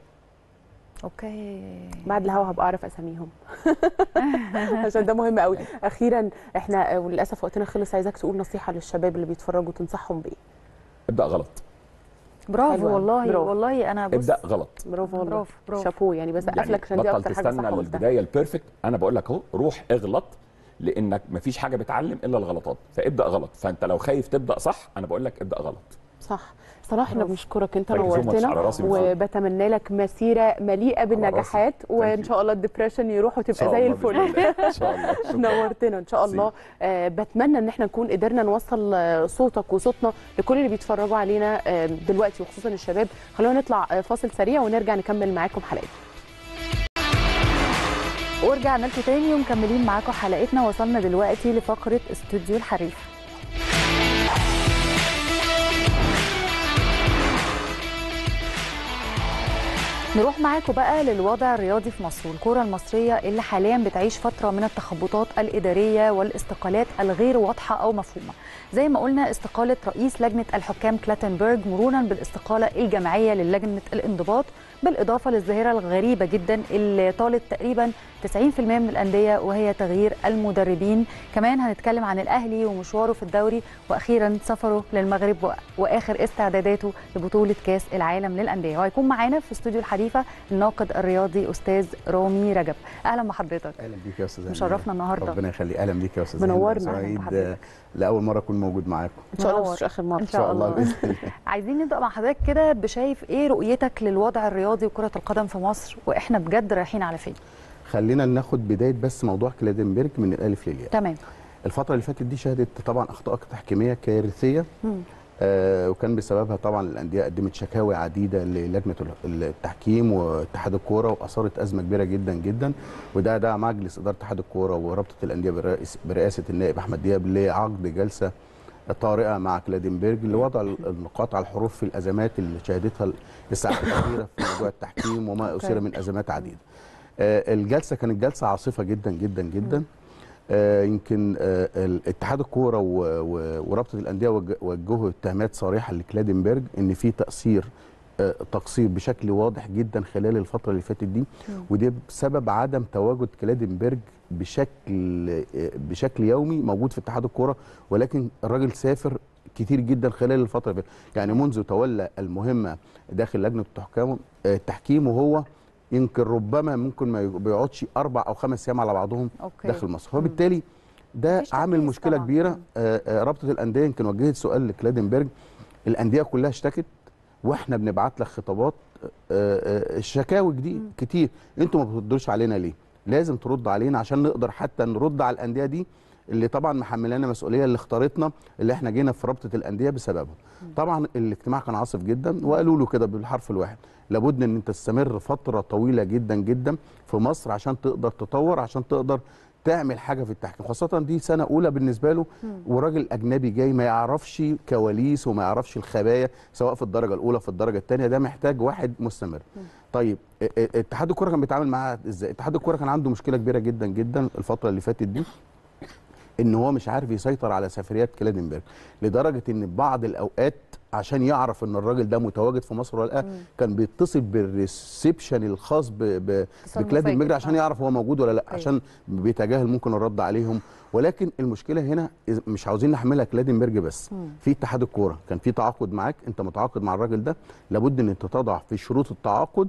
اوكي
بعد الهوا هبقى اعرف اساميهم عشان ده مهم قوي اخيرا احنا آه، وللاسف وقتنا خلص عايزاك تقول نصيحه للشباب اللي بيتفرجوا تنصحهم بايه
ابدا غلط
برافو
حلوة.
والله
برافو.
والله انا بص
ابدا غلط
برافو والله
برافو برافو
شابو يعني بس اقف لك عشان دي
بطل
اكتر حاجه
تستنى
صح قلتها
البدايه البيرفكت انا بقول لك اهو روح اغلط لانك مفيش حاجه بتعلم الا الغلطات فابدا غلط فانت لو خايف تبدا صح انا بقول لك ابدا غلط
صح صلاح احنا
برافو.
بنشكرك انت
Thank you so much.
نورتنا
على راسي من
وبتمنى لك مسيره مليئه بالنجاحات
you.
وان شاء الله الدبريشن يروح
إن
وتبقى
شاء
زي
الله بإذن
الفل
الله. ان شاء الله شكراً.
نورتنا ان شاء الله آه بتمنى ان احنا نكون قدرنا نوصل آه، صوتك وصوتنا لكل اللي بيتفرجوا علينا آه دلوقتي وخصوصا الشباب خلونا نطلع آه فاصل سريع ونرجع نكمل معاكم حلقتنا
ورجعنا لكم تاني ومكملين معاكم حلقتنا وصلنا دلوقتي لفقره استوديو الحريف نروح معاكم بقى للوضع الرياضي في مصر والكرة المصرية اللي حاليا بتعيش فترة من التخبطات الإدارية والاستقالات الغير واضحة أو مفهومة زي ما قلنا استقالة رئيس لجنة الحكام كلاتنبرج مرورا بالاستقالة الجماعية للجنة الانضباط بالإضافة للظاهرة الغريبة جدا اللي طالت تقريبا 90% من الأندية وهي تغيير المدربين كمان هنتكلم عن الأهلي ومشواره في الدوري وأخيرا سفره للمغرب وآ- وآخر استعداداته لبطولة كاس العالم للأندية وهيكون معانا في استوديو الحديثة الناقد الرياضي أستاذ رامي رجب أهلا بحضرتك
اهلا بيك يا استاذ
مشرفنا النهاردة.
ربنا يخليك اهلا بيك يا استاذ هند.
منورنا.
سعيد
أهلا بحضرتك.
آه، لاول مره اكون موجود معاكم
ان شاء الله
منور.
مش اخر مره
إن شاء الله.
باذن الله
عايزين نبدأ مع حضرتك كده بشايف إيه رؤيتك للوضع الرياضي وكرة القدم في مصر وإحنا بجد رايحين على فين
خلينا ناخد بدايه بس موضوع كلادنبرج من الالف للياء
تمام
الفتره اللي فاتت دي شهدت طبعا اخطاء تحكيميه كارثيه
مم.
آه وكان بسببها طبعا الانديه قدمت شكاوي عديده للجنه التحكيم واتحاد الكوره واثارت ازمه كبيره جدا جدا وده دعا مجلس اداره اتحاد الكوره ورابطه الانديه برئاس- برئاسه النائب احمد دياب لعقد جلسه طارئه مع كلادنبرج لوضع النقاط على الحروف في الازمات اللي شهدتها الساعات الاخيره في موضوع التحكيم وما
أوكي.
اثير من ازمات عديده. آه، الجلسه كانت جلسه عاصفه جدا جدا جدا آه، يمكن آه، ال- اتحاد الكوره و- و- ورابطه الانديه وج- وجهوا اتهامات صريحه لكلادنبرج ان في تقصير آه، تقصير بشكل واضح جدا خلال الفتره اللي فاتت دي ودي بسبب عدم تواجد كلادنبرج بشكل آه، بشكل يومي موجود في اتحاد الكوره ولكن الراجل سافر كتير جدا خلال الفتره اللي فاتت يعني منذ تولى المهمه داخل لجنه التحكام آه، التحكيم وهو يمكن ربما ممكن ما بيقعدش اربع او خمس ايام على بعضهم
أوكي.
داخل مصر فبالتالي ده
مفيش
عامل
تركيز
مشكله
طبعاً.
كبيره
مم.
آه، آه، رابطه الانديه يمكن وجهت سؤال لكلادنبرج الانديه كلها اشتكت واحنا بنبعت لك خطابات آه، آه، الشكاوي دي كتير انتوا ما بتردوش علينا ليه لازم ترد علينا عشان نقدر حتى نرد على الانديه دي اللي طبعا محملانا مسؤوليه اللي اختارتنا اللي احنا جينا في رابطه الانديه بسببها طبعا الاجتماع كان عاصف جدا وقالوا له كده بالحرف الواحد لابد ان انت تستمر فتره طويله جدا جدا في مصر عشان تقدر تطور عشان تقدر تعمل حاجه في التحكيم خاصه دي سنه اولى بالنسبه له وراجل اجنبي جاي ما يعرفش كواليس وما يعرفش الخبايا سواء في الدرجه الاولى في الدرجه الثانيه ده محتاج واحد مستمر طيب ا- ا- اتحاد الكره كان بيتعامل معاه ازاي اتحاد الكره كان عنده مشكله كبيره جدا جدا الفتره اللي فاتت دي ان هو مش عارف يسيطر على سفريات كلادنبرج لدرجه ان بعض الاوقات عشان يعرف ان الراجل ده متواجد في مصر ولا لا كان بيتصل بالريسبشن الخاص ب- ب-
اتصال
بكلادنبرج
مفاجئ.
عشان
آه.
يعرف هو موجود ولا لا
أيوة.
عشان بيتجاهل ممكن الرد عليهم ولكن المشكله هنا إذ- مش عاوزين نحملها كلادنبرج بس في اتحاد الكوره كان في تعاقد معاك انت متعاقد مع الراجل ده لابد ان انت تضع في شروط التعاقد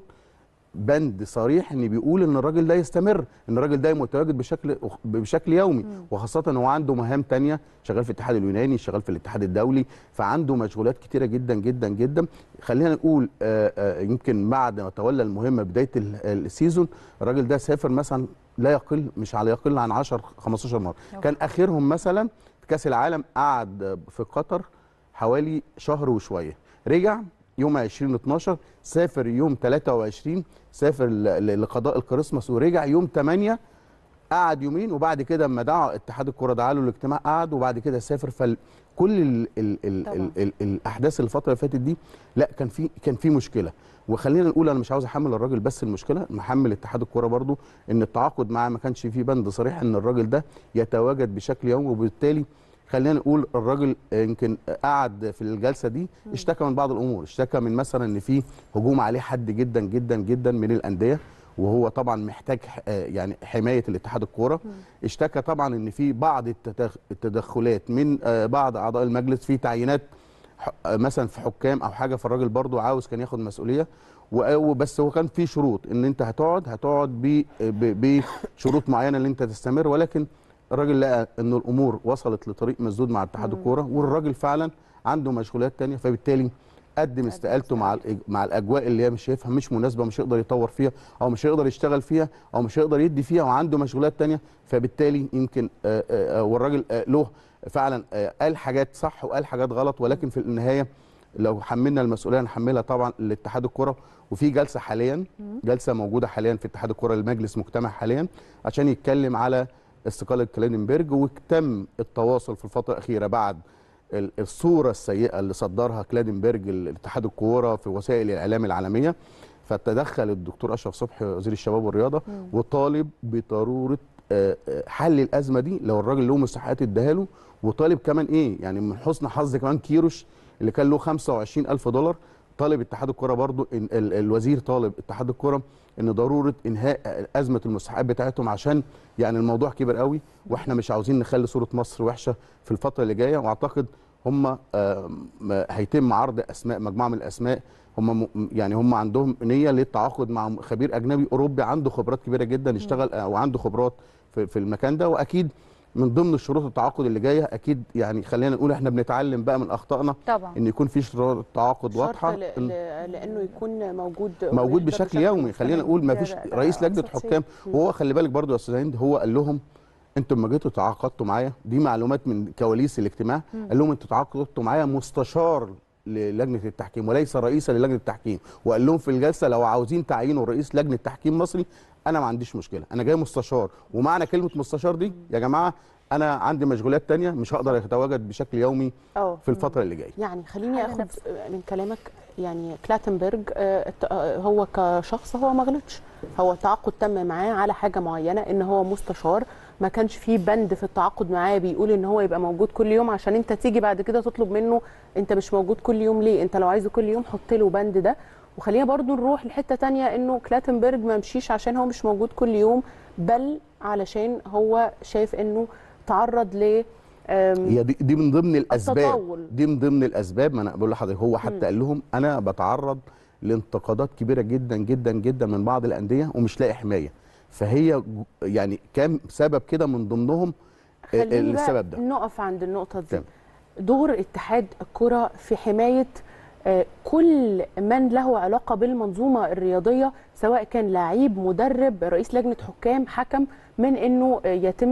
بند صريح ان بيقول ان الراجل ده يستمر ان الراجل ده متواجد بشكل بشكل يومي وخاصه ان هو عنده مهام تانية شغال في الاتحاد اليوناني شغال في الاتحاد الدولي فعنده مشغولات كتيره جدا جدا جدا خلينا نقول آه، آه، يمكن بعد ما تولى المهمه بدايه ال- السيزون الراجل ده سافر مثلا لا يقل مش على يقل عن 10 15 مره كان اخرهم مثلا في كاس العالم قعد في قطر حوالي شهر وشويه رجع يوم 20 12 سافر يوم 23 سافر ل- ل- لقضاء الكريسماس ورجع يوم 8 قعد يومين وبعد كده اما دعا اتحاد الكره دعا له الاجتماع قعد وبعد كده سافر فكل ال ال ال
طبعاً.
ال ال الاحداث الفتره اللي فاتت دي لا كان في كان في مشكله وخلينا نقول انا مش عاوز احمل الراجل بس المشكله محمل اتحاد الكره برضو ان التعاقد معاه ما كانش فيه بند صريح ان الراجل ده يتواجد بشكل يومي وبالتالي خلينا نقول الراجل يمكن قعد في الجلسه دي اشتكى من بعض الامور اشتكى من مثلا ان في هجوم عليه حد جدا جدا جدا من الانديه وهو طبعا محتاج ح- آه يعني حمايه الاتحاد الكوره اشتكى طبعا ان في بعض التدخ- التدخلات من آه بعض اعضاء المجلس في تعيينات ح- آه مثلا في حكام او حاجه فالراجل برضو عاوز كان ياخد مسؤوليه و- وبس هو كان في شروط ان انت هتقعد هتقعد ب- ب- بشروط معينه ان انت تستمر ولكن الراجل لقى ان الامور وصلت لطريق مسدود مع اتحاد الكوره والراجل فعلا عنده مشغولات تانية فبالتالي قدم استقالته مع الإج- مع الاجواء اللي هي مش شايفها مش مناسبه مش هيقدر يطور فيها او مش هيقدر يشتغل فيها او مش هيقدر يدي فيها وعنده مشغولات تانية فبالتالي يمكن آه، آه، آه، والراجل آه، له فعلا آه، قال حاجات صح وقال حاجات غلط ولكن في النهايه لو حملنا المسؤوليه نحملها طبعا لاتحاد الكره وفي جلسه حاليا جلسه موجوده حاليا في اتحاد الكره المجلس مجتمع حاليا عشان يتكلم على استقاله كليننبرج وتم التواصل في الفتره الاخيره بعد ال- الصوره السيئه اللي صدرها كلادنبرج الاتحاد الكوره في وسائل الاعلام العالميه فتدخل الدكتور اشرف صبحي وزير الشباب والرياضه وطالب بضروره آه، آه، حل الازمه دي لو الراجل له مستحقات اداها له وطالب كمان ايه يعني من حسن حظ كمان كيروش اللي كان له 25 الف دولار طالب اتحاد الكره برضو إن ال- الوزير طالب اتحاد الكره ان ضروره انهاء ازمه المستحقات بتاعتهم عشان يعني الموضوع كبر قوي واحنا مش عاوزين نخلي صوره مصر وحشه في الفتره اللي جايه واعتقد هم آه، م- هيتم عرض اسماء مجموعه من الاسماء هم م- يعني هم عندهم نيه للتعاقد مع خبير اجنبي اوروبي عنده خبرات كبيره جدا اشتغل آه، وعنده خبرات في, في المكان ده واكيد من ضمن شروط التعاقد اللي جايه اكيد يعني خلينا نقول احنا بنتعلم بقى من اخطائنا
طبعا
ان يكون في شروط تعاقد
شرط
واضحه
ل...
إن-
ل... لانه يكون موجود
موجود
ويحضر
بشكل يومي خلينا
مستمر.
نقول ما
ده-
فيش
ده- ده
رئيس لجنه
أبسط
حكام وهو خلي بالك برضو يا استاذ هند هو قال لهم انتم لما جيتوا تعاقدتوا معايا دي معلومات من كواليس الاجتماع قال لهم انتوا تعاقدتوا معايا مستشار للجنه التحكيم وليس رئيسا للجنه التحكيم وقال لهم في الجلسه لو عاوزين تعينوا رئيس لجنه تحكيم مصري انا ما عنديش مشكله انا جاي مستشار ومعنى كلمه مستشار دي يا جماعه انا عندي مشغولات تانية مش هقدر اتواجد بشكل يومي
اه
في الفتره اللي جايه
يعني خليني
على
اخد
نفسه.
من كلامك يعني كلاتنبرج آه، الت- آه، هو كشخص هو ما غلطش هو التعاقد تم معاه على حاجه معينه ان هو مستشار ما كانش فيه بند في التعاقد معاه بيقول ان هو يبقى موجود كل يوم عشان انت تيجي بعد كده تطلب منه انت مش موجود كل يوم ليه انت لو عايزه كل يوم حط له بند ده وخلينا برضو نروح لحته تانية انه كلاتنبرج ما مشيش عشان هو مش موجود كل يوم بل علشان هو شايف انه تعرض ل آم،
هي دي, دي من ضمن الاسباب
التطاول.
دي من ضمن الاسباب ما انا بقول لحضرتك هو حتى قال لهم انا بتعرض لانتقادات كبيره جدا جدا جدا من بعض الانديه ومش لاقي حمايه فهي ج- يعني كام سبب كده من ضمنهم
خليني بقى
السبب ده
نقف عند النقطة دي
تمام.
دور اتحاد الكرة في حماية آه، كل من له علاقة بالمنظومة الرياضية سواء كان لعيب مدرب رئيس لجنة حكام حكم من انه آه، يتم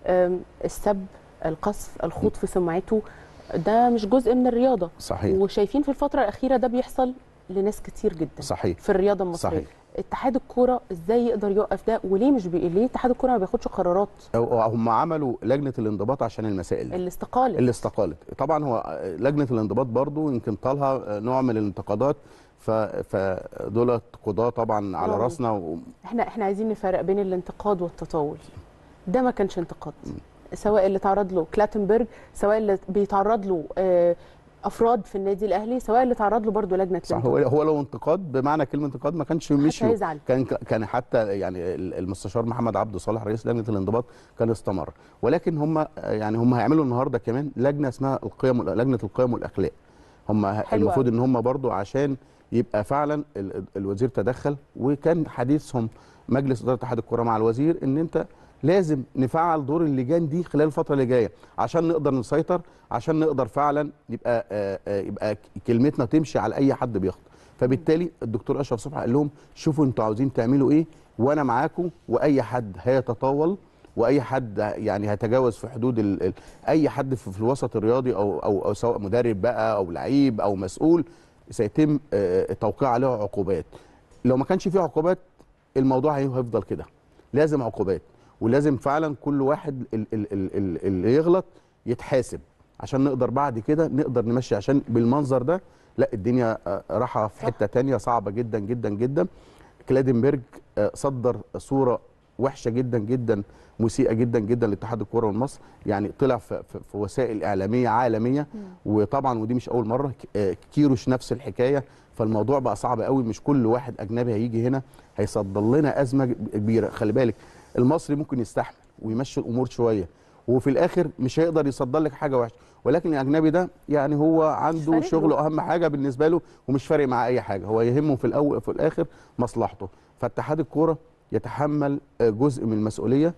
آم، السب القذف الخوض في سمعته ده مش جزء من الرياضه
صحيح
وشايفين في الفتره الاخيره ده بيحصل لناس كتير جدا
صحيح
في الرياضه المصريه
صحيح.
اتحاد الكوره ازاي يقدر يوقف ده وليه مش بي... ليه اتحاد الكوره ما بياخدش قرارات
أو- أو هم عملوا لجنه الانضباط عشان المسائل دي
الاستقاله
اللي استقالت طبعا هو لجنه الانضباط برضو يمكن طالها نوع من الانتقادات ف- فدول قضاه طبعا على
آه.
راسنا و...
احنا احنا عايزين نفرق بين الانتقاد والتطاول ده ما كانش انتقاد سواء اللي تعرض له كلاتنبرج سواء اللي بيتعرض له آه، افراد في النادي الاهلي سواء اللي تعرض له برضه لجنه
صح هو هو لو انتقاد بمعنى كلمه انتقاد ما كانش مشي
هيزعل.
كان كان حتى يعني المستشار محمد عبد صالح رئيس لجنه الانضباط كان استمر ولكن هم يعني هم هيعملوا النهارده كمان لجنه اسمها القيم لجنه القيم والاخلاق هم
حلو
المفروض
أوي.
ان هم برضو عشان يبقى فعلا ال- الوزير تدخل وكان حديثهم مجلس اداره اتحاد الكوره مع الوزير ان انت لازم نفعل دور اللجان دي خلال الفتره اللي جايه عشان نقدر نسيطر عشان نقدر فعلا يبقى آه، آه، يبقى كلمتنا تمشي على اي حد بيخطئ فبالتالي الدكتور اشرف صبحي قال لهم شوفوا انتوا عاوزين تعملوا ايه وانا معاكم واي حد هيتطاول واي حد يعني هيتجاوز في حدود ال ال اي حد في, في الوسط الرياضي او او, أو سواء مدرب بقى او لعيب او مسؤول سيتم آه، توقيع عليه عقوبات لو ما كانش فيه عقوبات الموضوع هي- هيفضل كده لازم عقوبات ولازم فعلا كل واحد ال- ال- ال- ال- اللي يغلط يتحاسب عشان نقدر بعد كده نقدر نمشي عشان بالمنظر ده لا الدنيا آه، رايحه في حته تانية صعبه جدا جدا جدا كلادنبرج آه، صدر صوره وحشه جدا جدا مسيئه جدا جدا لاتحاد الكوره والمصر يعني طلع في, في, في وسائل اعلاميه عالميه وطبعا ودي مش اول مره ك- آه، كيروش نفس الحكايه فالموضوع بقى صعب قوي مش كل واحد اجنبي هيجي هنا هيصدر لنا ازمه كبيره خلي بالك المصري ممكن يستحمل ويمشي الامور شويه وفي الاخر مش هيقدر يصدر لك حاجه وحشه ولكن الاجنبي ده يعني هو عنده
فارق له.
شغله اهم حاجه بالنسبه له ومش فارق معاه اي حاجه هو يهمه في الاول في الاخر مصلحته فاتحاد الكوره يتحمل آه، جزء من المسؤوليه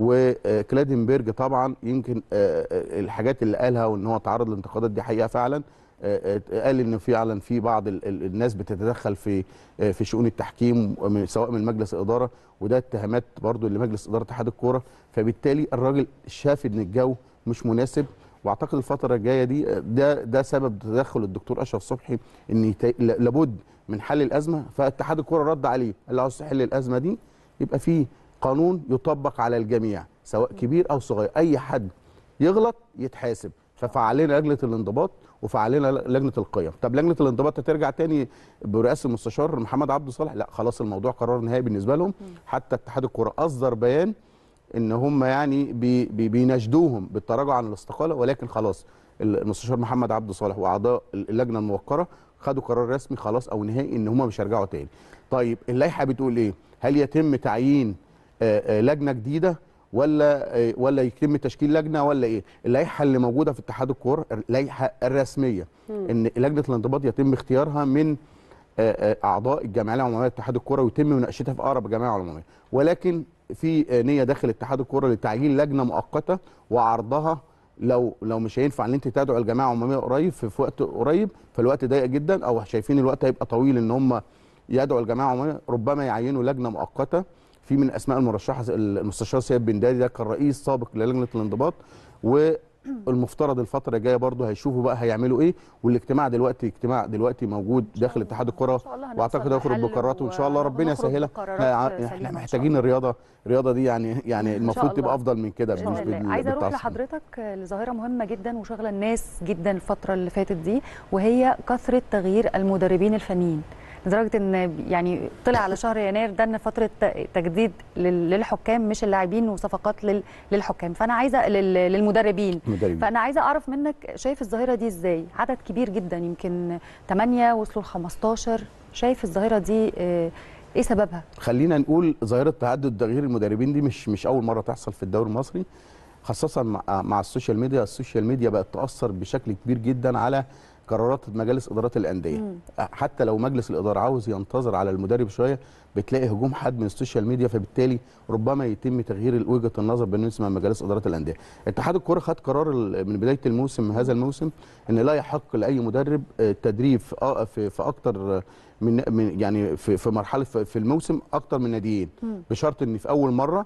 وكلادنبرج طبعا يمكن آه، آه، الحاجات اللي قالها وان هو تعرض للانتقادات دي حقيقه فعلا آه، آه، قال ان فعلا في بعض ال- ال- الناس بتتدخل في آه، في شؤون التحكيم ومن- سواء من مجلس الاداره وده اتهامات برضو لمجلس اداره اتحاد الكوره فبالتالي الراجل شاف ان الجو مش مناسب واعتقد الفتره الجايه دي آه، ده ده سبب تدخل الدكتور اشرف صبحي ان يت- ل- لابد من حل الازمه فاتحاد الكوره رد عليه قال له عاوز تحل الازمه دي يبقى في قانون يطبق على الجميع سواء كبير او صغير اي حد يغلط يتحاسب ففعلنا لجنه الانضباط وفعلنا لجنه القيم طب لجنه الانضباط هترجع تاني برئاسه المستشار محمد عبد صالح لا خلاص الموضوع قرار نهائي بالنسبه لهم حتى اتحاد الكوره اصدر بيان ان هم يعني بي بي بيناشدوهم بالتراجع عن الاستقاله ولكن خلاص المستشار محمد عبد صالح واعضاء اللجنه الموقره خدوا قرار رسمي خلاص او نهائي ان هم مش هيرجعوا تاني طيب اللائحه بتقول ايه هل يتم تعيين آه، آه، لجنه جديده ولا آه، ولا يتم تشكيل لجنه ولا ايه اللائحه اللي موجوده في اتحاد الكوره اللائحه الرسميه ان لجنه الانضباط يتم اختيارها من آه، آه، اعضاء الجمعيه العموميه لاتحاد الكوره ويتم مناقشتها في اقرب جمعيه عموميه ولكن في آه، نيه داخل اتحاد الكوره لتعيين لجنه مؤقته وعرضها لو لو مش هينفع ان انت تدعو الجماعه العموميه قريب في, في وقت قريب فالوقت ضيق جدا او شايفين الوقت هيبقى طويل ان هم يدعوا الجماعه العموميه ربما يعينوا لجنه مؤقته في من اسماء المرشحه المستشار سيد بن دادي ده كان رئيس سابق للجنه الانضباط والمفترض الفتره الجايه برضه هيشوفوا بقى هيعملوا ايه والاجتماع دلوقتي اجتماع دلوقتي موجود داخل اتحاد الكره
إن شاء الله هنوصل
واعتقد هيخرج
لحل
بقراراته وان شاء الله ربنا
ونخرج
يسهلها
بقرارات
احنا
سليمة
احنا
إن شاء
محتاجين الرياضه الرياضه دي يعني يعني المفروض
الله.
تبقى افضل من كده
باذن
مش
الله
بال-
عايزه اروح
بالتعصب.
لحضرتك لظاهره مهمه جدا وشغله الناس جدا الفتره اللي فاتت دي وهي كثره تغيير المدربين الفنيين لدرجه ان يعني طلع على شهر يناير ده ان فتره ت- تجديد لل- للحكام مش اللاعبين وصفقات لل- للحكام فانا عايزه لل- للمدربين
المدربين.
فانا عايزه اعرف منك شايف الظاهره دي ازاي عدد كبير جدا يمكن 8 وصلوا ل 15 شايف الظاهره دي آه، ايه سببها
خلينا نقول ظاهره تعدد تغيير المدربين دي مش مش اول مره تحصل في الدوري المصري خاصه مع, مع السوشيال ميديا السوشيال ميديا بقت تاثر بشكل كبير جدا على قرارات مجالس ادارات الانديه حتى لو مجلس الاداره عاوز ينتظر على المدرب شويه بتلاقي هجوم حاد من السوشيال ميديا فبالتالي ربما يتم تغيير وجهه النظر بالنسبه لمجالس ادارات الانديه اتحاد الكره خد قرار ال- من بدايه الموسم هذا الموسم ان لا يحق لاي مدرب آه، التدريب في آه، في, في اكتر من من يعني في في مرحله في في الموسم اكتر من ناديين بشرط ان في اول مره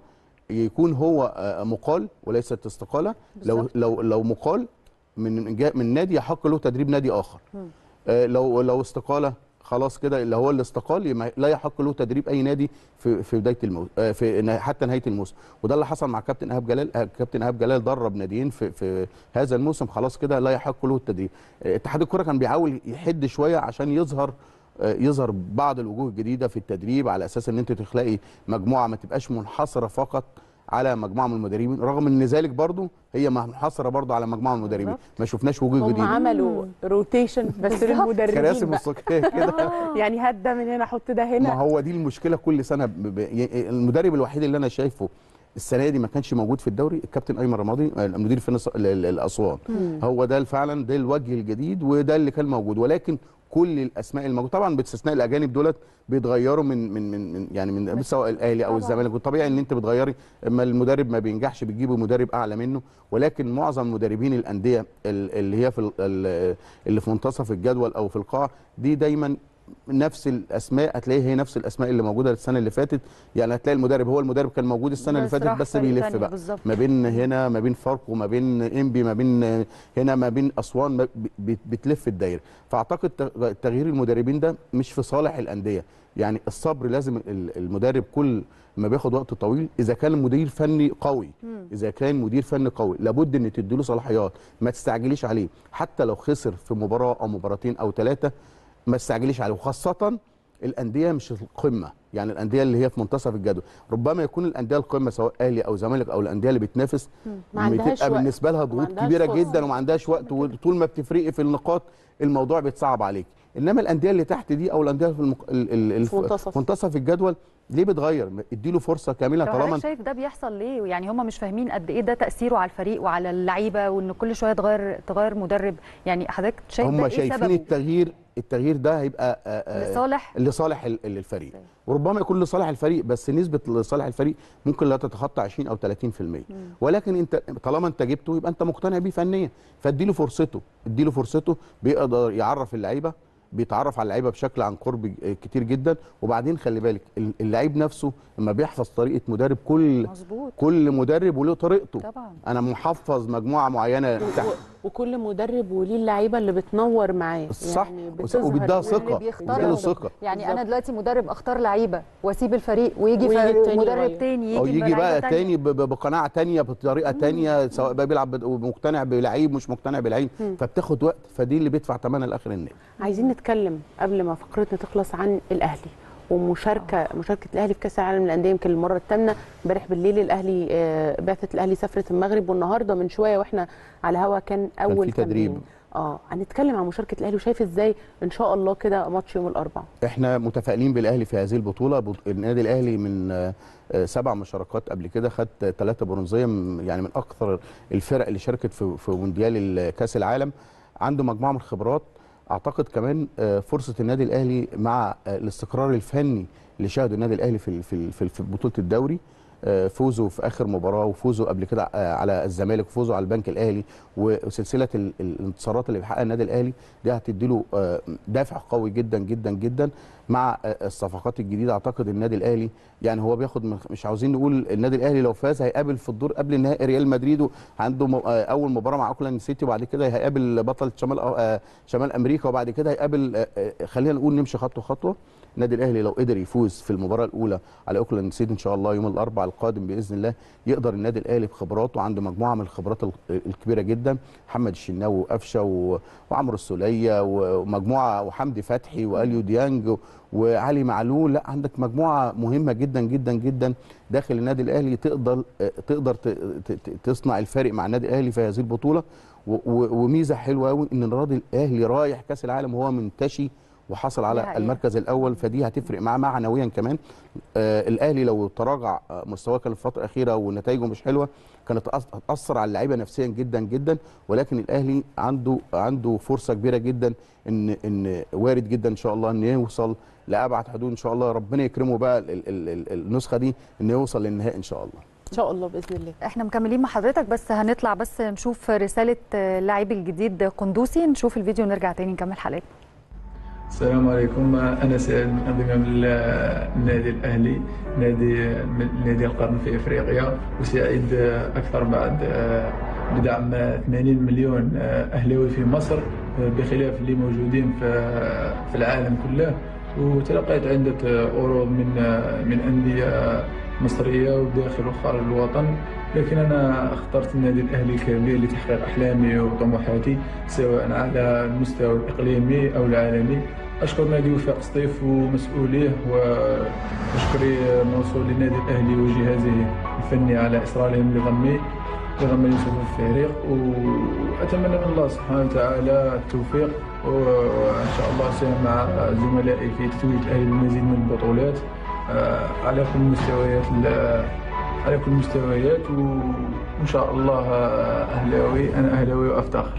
يكون هو آه، مقال وليست استقاله لو
بالظبط.
لو لو مقال من جا- من نادي يحق له تدريب نادي اخر آه، لو لو استقاله خلاص كده اللي هو اللي استقال يبقى لا يحق له تدريب اي نادي في في بدايه الموسم في نه- حتى نهايه الموسم وده اللي حصل مع كابتن ايهاب جلال آه، كابتن ايهاب جلال درب ناديين في في هذا الموسم خلاص كده لا يحق له التدريب آه، اتحاد الكره كان بيحاول يحد شويه عشان يظهر آه، يظهر بعض الوجوه الجديده في التدريب على اساس ان انت تخلقي مجموعه ما تبقاش منحصره فقط على مجموعه من المدربين رغم ان ذلك برضو هي منحصره برضو على مجموعه من المدربين ما شفناش وجوه
هم
جديده
عملوا روتيشن بس
بالظبط.
للمدربين
كراسي
بقى.
مستقيه كده
يعني هات ده من هنا حط ده
ما
هنا
هو دي المشكله كل سنه ب... ب... ي- المدرب الوحيد اللي انا شايفه السنه دي ما كانش موجود في الدوري الكابتن ايمن رمادي المدير الفني الص- ال- ال- الاسوان هو ده فعلا ده الوجه الجديد وده اللي كان موجود ولكن كل الاسماء الموجوده طبعا باستثناء الاجانب دولت بيتغيروا من من من, من يعني من سواء الاهلي او
طبعاً.
الزمالك والطبيعي ان انت بتغيري اما المدرب ما بينجحش بتجيبي مدرب اعلى منه ولكن معظم مدربين الانديه ال- اللي هي في ال- ال- اللي في منتصف الجدول او في القاع دي دايما نفس الاسماء هتلاقي هي نفس الاسماء اللي موجوده السنه اللي فاتت يعني هتلاقي المدرب هو المدرب كان موجود السنه اللي
بس
فاتت
راح
بس
فريق
بيلف
تاني
بقى
بالظبط.
ما بين هنا ما بين فاركو ما بين انبي ما بين هنا ما بين اسوان ما- ب- ب- بتلف الدايره فاعتقد تغ- تغيير المدربين ده مش في صالح الانديه يعني الصبر لازم ال- المدرب كل ما بياخد وقت طويل اذا كان مدير فني قوي اذا كان مدير فني قوي لابد ان تديله صلاحيات ما تستعجليش عليه حتى لو خسر في مباراه او مباراتين او ثلاثه ما تستعجليش عليه وخاصه الانديه مش القمه يعني الانديه اللي هي في منتصف الجدول ربما يكون الانديه القمه سواء اهلي او زمالك او الانديه اللي بتنافس
ما عندهاش
بتبقى
وقت.
بالنسبه لها
وما
ضغوط
عندهاش
كبيره
فرصة.
جدا وما عندهاش وقت وطول ما بتفرقي في النقاط الموضوع بيتصعب عليك انما الانديه اللي تحت دي او الانديه في المق... ال... ال... ال...
في منتصف.
منتصف الجدول ليه بتغير اديله فرصه كامله
طب
طالما
حضرتك شايف ده بيحصل ليه يعني هم مش فاهمين قد ايه ده تاثيره على الفريق وعلى اللعيبه وان كل شويه تغير تغير مدرب يعني حضرتك شايف ده
هم
ايه
شايفين
سببه
التغيير التغيير ده هيبقى آه، آه،
لصالح
لصالح ال- ال- الفريق وربما يكون لصالح الفريق بس نسبه لصالح الفريق ممكن لا تتخطى 20 او 30% ولكن انت طالما انت جبته يبقى انت مقتنع بيه فنيا فاديله فرصته اديله فرصته بيقدر يعرف اللعيبه بيتعرف على اللعيبه بشكل عن قرب ج- كتير جدا وبعدين خلي بالك ال- اللعيب نفسه لما بيحفظ طريقه مدرب كل
مظبوط
كل مدرب وله طريقته
طبعا
انا محفظ مجموعه معينه تحت
و- وكل مدرب وليه اللعيبه اللي بتنور معاه
صح
يعني
وس-
بتظهر
وبيديها
واللي
ثقه
بيختار
بيديله
له.
ثقه
يعني
بالظبط.
انا دلوقتي مدرب اختار لعيبه واسيب الفريق ويجي,
ويجي
فريق
التاني
مدرب
يغير.
تاني
او
يجي
يجي بقى
بلعيبة
تاني ب- ب- بقناعه تانية بطريقه تانية سواء بقى بيلعب بد- مقتنع بلعيب مش مقتنع بلعيب فبتاخد وقت فدي اللي بيدفع ثمنها لاخر النادي
عايزين نتكلم قبل ما فقرتنا تخلص عن الاهلي ومشاركه مشاركه الاهلي في كاس العالم للانديه يمكن المره الثامنه امبارح بالليل الاهلي آه، بعثه الاهلي سافرت المغرب والنهارده من شويه واحنا على هوا كان اول
في تدريب.
تمرين. اه هنتكلم عن مشاركه الاهلي وشايف ازاي ان شاء الله كده ماتش يوم الاربعاء
احنا متفائلين بالاهلي في هذه البطوله بط- النادي الاهلي من آه، آه، سبع مشاركات قبل كده خد ثلاثه برونزيه من- يعني من اكثر الفرق اللي شاركت في في مونديال كاس العالم عنده مجموعه من الخبرات اعتقد كمان آه، فرصه النادي الاهلي مع آه، الاستقرار الفني اللي شهده النادي الاهلي في في في في بطوله الدوري آه، فوزه في اخر مباراه وفوزه قبل كده آه، على الزمالك وفوزه على البنك الاهلي وسلسله ال- ال- الانتصارات اللي بيحققها النادي الاهلي دي هتديله آه، دافع قوي جدا جدا جدا مع آه، الصفقات الجديده اعتقد النادي الاهلي يعني هو بياخد من- مش عاوزين نقول النادي الاهلي لو فاز هيقابل في الدور قبل النهائي ريال مدريد عنده م- آه، اول مباراه مع اوكلاند سيتي وبعد كده هيقابل بطل شمال آه، شمال امريكا وبعد كده هيقابل آه، آه، خلينا نقول نمشي خطوه خطوه النادي الاهلي لو قدر يفوز في المباراه الاولى على اوكلاند سيتي ان شاء الله يوم الاربعاء القادم باذن الله يقدر النادي الاهلي بخبراته عنده مجموعه من الخبرات ال- الكبيره جدا محمد الشناوي وقفشه و- وعمرو السوليه ومجموعه وحمدي فتحي واليو ديانج وعلي معلول لا عندك مجموعه مهمه جدا جدا جدا داخل النادي الاهلي تقدر تقدر ت- ت- ت- تصنع الفارق مع النادي الاهلي في هذه البطوله و- و- وميزه حلوه قوي ان النادي الاهلي رايح كاس العالم وهو منتشي وحصل
دي
على
حقيقة.
المركز الاول فدي هتفرق معاه معنويا كمان آه الاهلي لو تراجع آه، مستواه كان الفتره الاخيره ونتائجه مش حلوه كانت هتأث- هتاثر على اللعيبه نفسيا جدا جدا ولكن الاهلي عنده عنده فرصه كبيره جدا ان ان وارد جدا ان شاء الله ان يوصل لابعد حدود ان شاء الله ربنا يكرمه بقى ال- ال- ال- النسخه دي انه يوصل للنهائي ان شاء الله
ان شاء الله باذن الله
احنا مكملين مع حضرتك بس هنطلع بس نشوف رساله اللاعب الجديد قندوسي نشوف الفيديو ونرجع تاني نكمل حلقتنا
السلام عليكم انا سعيد من انضمام النادي الاهلي نادي نادي القرن في افريقيا وسعيد اكثر بعد بدعم 80 مليون اهلاوي في مصر بخلاف اللي موجودين في في العالم كله وتلقيت عدة عروض من من أندية مصرية وداخل وخارج الوطن لكن أنا اخترت النادي الأهلي الكبير لتحقيق أحلامي وطموحاتي سواء على المستوى الإقليمي أو العالمي أشكر نادي وفاق سطيف ومسؤوليه وأشكري موصول للنادي الأهلي وجهازه الفني على إصرارهم لضمي لضم يوسف الفريق وأتمنى من الله سبحانه وتعالى التوفيق وإن شاء الله أساهم مع زملائي في تتويج الأهلي بالمزيد من البطولات على كل المستويات على كل المستويات وإن شاء الله أهلاوي أنا أهلاوي وأفتخر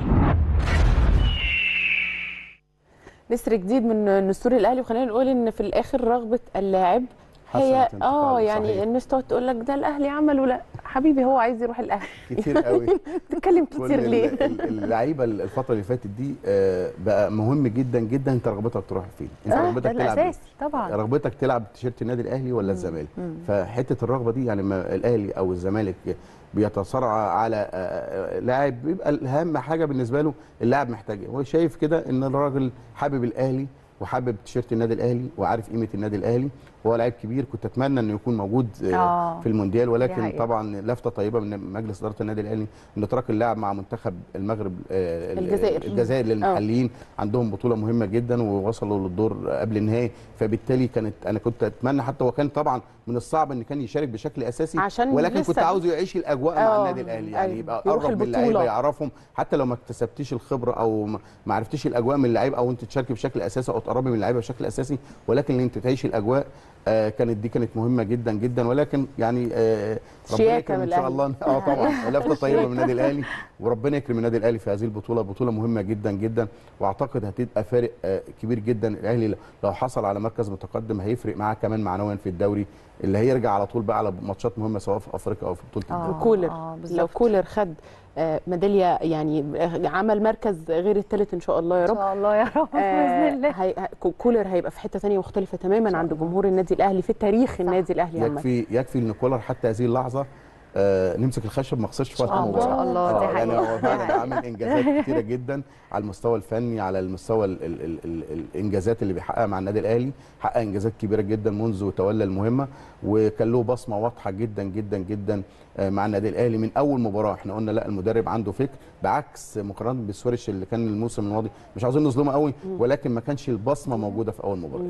نسر جديد من نسور الاهلي وخلينا نقول ان في الاخر رغبه اللاعب هي
حسنة
اه
انتقال،
يعني
صحيح.
الناس تقعد تقول لك ده الاهلي عمل ولا حبيبي هو عايز يروح الاهلي
كتير قوي
تتكلم
كل
كتير ليه
ال- ال- اللعيبه الفتره اللي فاتت دي آه، بقى مهم جدا جدا انت رغبتك تروح فين انت
آه،
رغبتك
ده
تلعب إيه؟
الاساس طبعا
رغبتك تلعب تيشيرت النادي الاهلي ولا الزمالك فحته الرغبه دي يعني ما الاهلي او الزمالك بيتصارع على آه، آه، لاعب بيبقى اهم حاجه بالنسبه له اللاعب محتاج إيه. هو شايف كده ان الراجل حابب الاهلي وحابب تيشيرت النادي الاهلي وعارف قيمه النادي الاهلي وهو لعيب كبير كنت اتمنى انه يكون موجود آه،
آه.
في المونديال
دي
ولكن
حقيقة.
طبعا لفته طيبه من مجلس اداره النادي الاهلي انه ترك اللاعب مع منتخب المغرب آه،
الجزائر.
الجزائر للمحليين عندهم بطوله مهمه جدا ووصلوا للدور قبل النهائي فبالتالي كانت انا كنت اتمنى حتى هو كان طبعا من الصعب ان كان يشارك بشكل اساسي
عشان
ولكن
لسه-
كنت عاوزه يعيش الاجواء مع
آه،
النادي الاهلي يعني
أيوة.
يبقى
يروح
قرب من
البطولة.
اللعيبه يعرفهم حتى لو ما اكتسبتيش الخبره او ما ما عرفتيش الاجواء من اللعيبه او انت تشاركي بشكل اساسي او تقربي من اللعيبه بشكل اساسي ولكن ان انت تعيشي الاجواء آه كانت دي كانت مهمه جدا جدا ولكن يعني آه ربنا
شياكة
يكرم
من
ان شاء
الأهلي.
الله اه طبعا لفته طيبه من النادي الاهلي وربنا يكرم النادي الاهلي في هذه البطوله بطوله مهمه جدا جدا واعتقد هتبقى فارق آه كبير جدا الاهلي لو حصل على مركز متقدم هيفرق معاه كمان معنويا في الدوري اللي هيرجع على طول بقى على ماتشات مهمه سواء في افريقيا او في بطوله
آه.
الدوري
كولر
آه،
لو
بالظبط.
كولر خد آه، ميداليه يعني آه، عمل مركز غير الثالث ان شاء الله يا
ان
رب
شاء الله يا رب باذن
آه،
الله
هي- ه- كولر هيبقى في حته ثانيه مختلفه تماما عند جمهور النادي الاهلي في تاريخ النادي الاهلي عامه
يكفي يكفي ان كولر حتى هذه اللحظه آه نمسك الخشب ما خسرش في وقت
آه، ما
المباراه
شاء الله، دي
آه، يعني
حقيقة.
هو فعلا عامل انجازات كتيره جدا على المستوى الفني على المستوى ال ال ال ال الانجازات اللي بيحققها مع النادي الاهلي حقق انجازات كبيره جدا منذ تولى المهمه وكان له بصمه واضحه جدا جدا جدا آه، مع النادي الاهلي من اول مباراه احنا قلنا لا المدرب عنده فكر بعكس مقارنه بالسوارش اللي كان الموسم الماضي مش عاوزين نظلمه قوي ولكن ما كانش البصمه موجوده في اول مباراه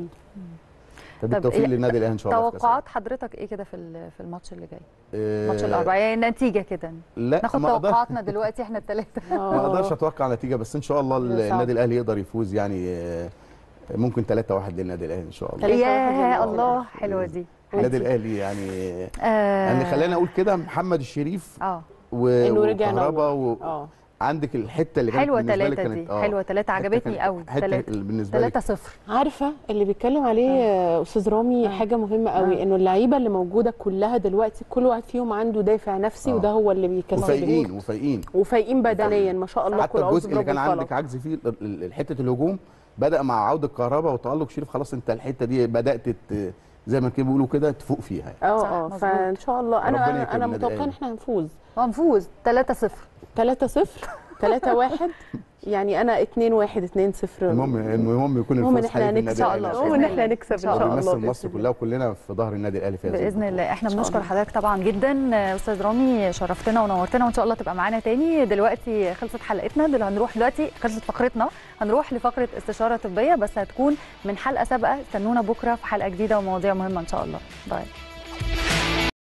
فبالتوفيق
إيه-
للنادي الاهلي ان شاء الله في كأس
توقعات حضرتك ايه كده في ال- في الماتش اللي جاي
آه،
ماتش الاربعاء يعني نتيجه كده
لا
ناخد
ما أقدر-
توقعاتنا دلوقتي احنا الثلاثه
ما اقدرش اتوقع نتيجه بس ان شاء الله
صعب.
النادي الاهلي يقدر يفوز يعني آه، ممكن 3 1 للنادي الاهلي ان شاء الله
تلاتة واحد
يا
للنادي
الله حلوه دي
النادي الاهلي يعني
آه
يعني خلينا اقول كده محمد الشريف
اه
و-
إنه رجع
وكهربا
نور.
و...
اه
عندك الحته اللي كانت
حلوه
بالنسبه لي
ثلاثه
كانت
دي حلوه ثلاثه
حتة
عجبتني
كانت-
قوي
حته
ثلاثه
اللي بالنسبه لي
3 0
عارفه اللي بيتكلم عليه آه، استاذ رامي
آه.
حاجه مهمه قوي
آه.
انه اللعيبه اللي موجوده كلها دلوقتي كل واحد فيهم عنده دافع نفسي
آه.
وده هو اللي بيكسب
وفايقين وفايقين
وفايقين بدنيا ما شاء الله
حتى
كل أعوذ
الجزء اللي
برب
كان
الفلق.
عندك عجز فيه ال- ال- حته الهجوم بدا مع عوده كهربا وتالق شريف خلاص انت الحته دي بدات ت- زي ما كانوا بيقولوا كده تفوق فيها يعني.
اه
صح،
اه
مظبوط.
فان شاء الله
ربنا
انا
يكرم
انا انا
النادي
متوقعه ان
الأهلي.
احنا هنفوز
هنفوز 3 0
3 0 3 1 يعني انا 2 1 2 0
المهم المهم يكون
المهم ان
الفوز
احنا
حقيقي
هنكسب
للنادي
إن شاء
الأهلي.
الله.
المهم ان
بإذن
احنا
الله.
نكسب
إن شاء
ان شاء
الله.
الله
بيمثل مصر كلها وكلنا في ظهر النادي الاهلي في هذه
باذن
البطولة.
الله احنا
إن شاء
بنشكر
الله.
حضرتك طبعا جدا استاذ رامي شرفتنا ونورتنا وان شاء الله تبقى معانا تاني دلوقتي خلصت حلقتنا دل هنروح دلوقتي خلصت فقرتنا هنروح لفقره استشاره طبيه بس هتكون من حلقه سابقه استنونا بكره في حلقه جديده ومواضيع مهمه ان شاء الله باي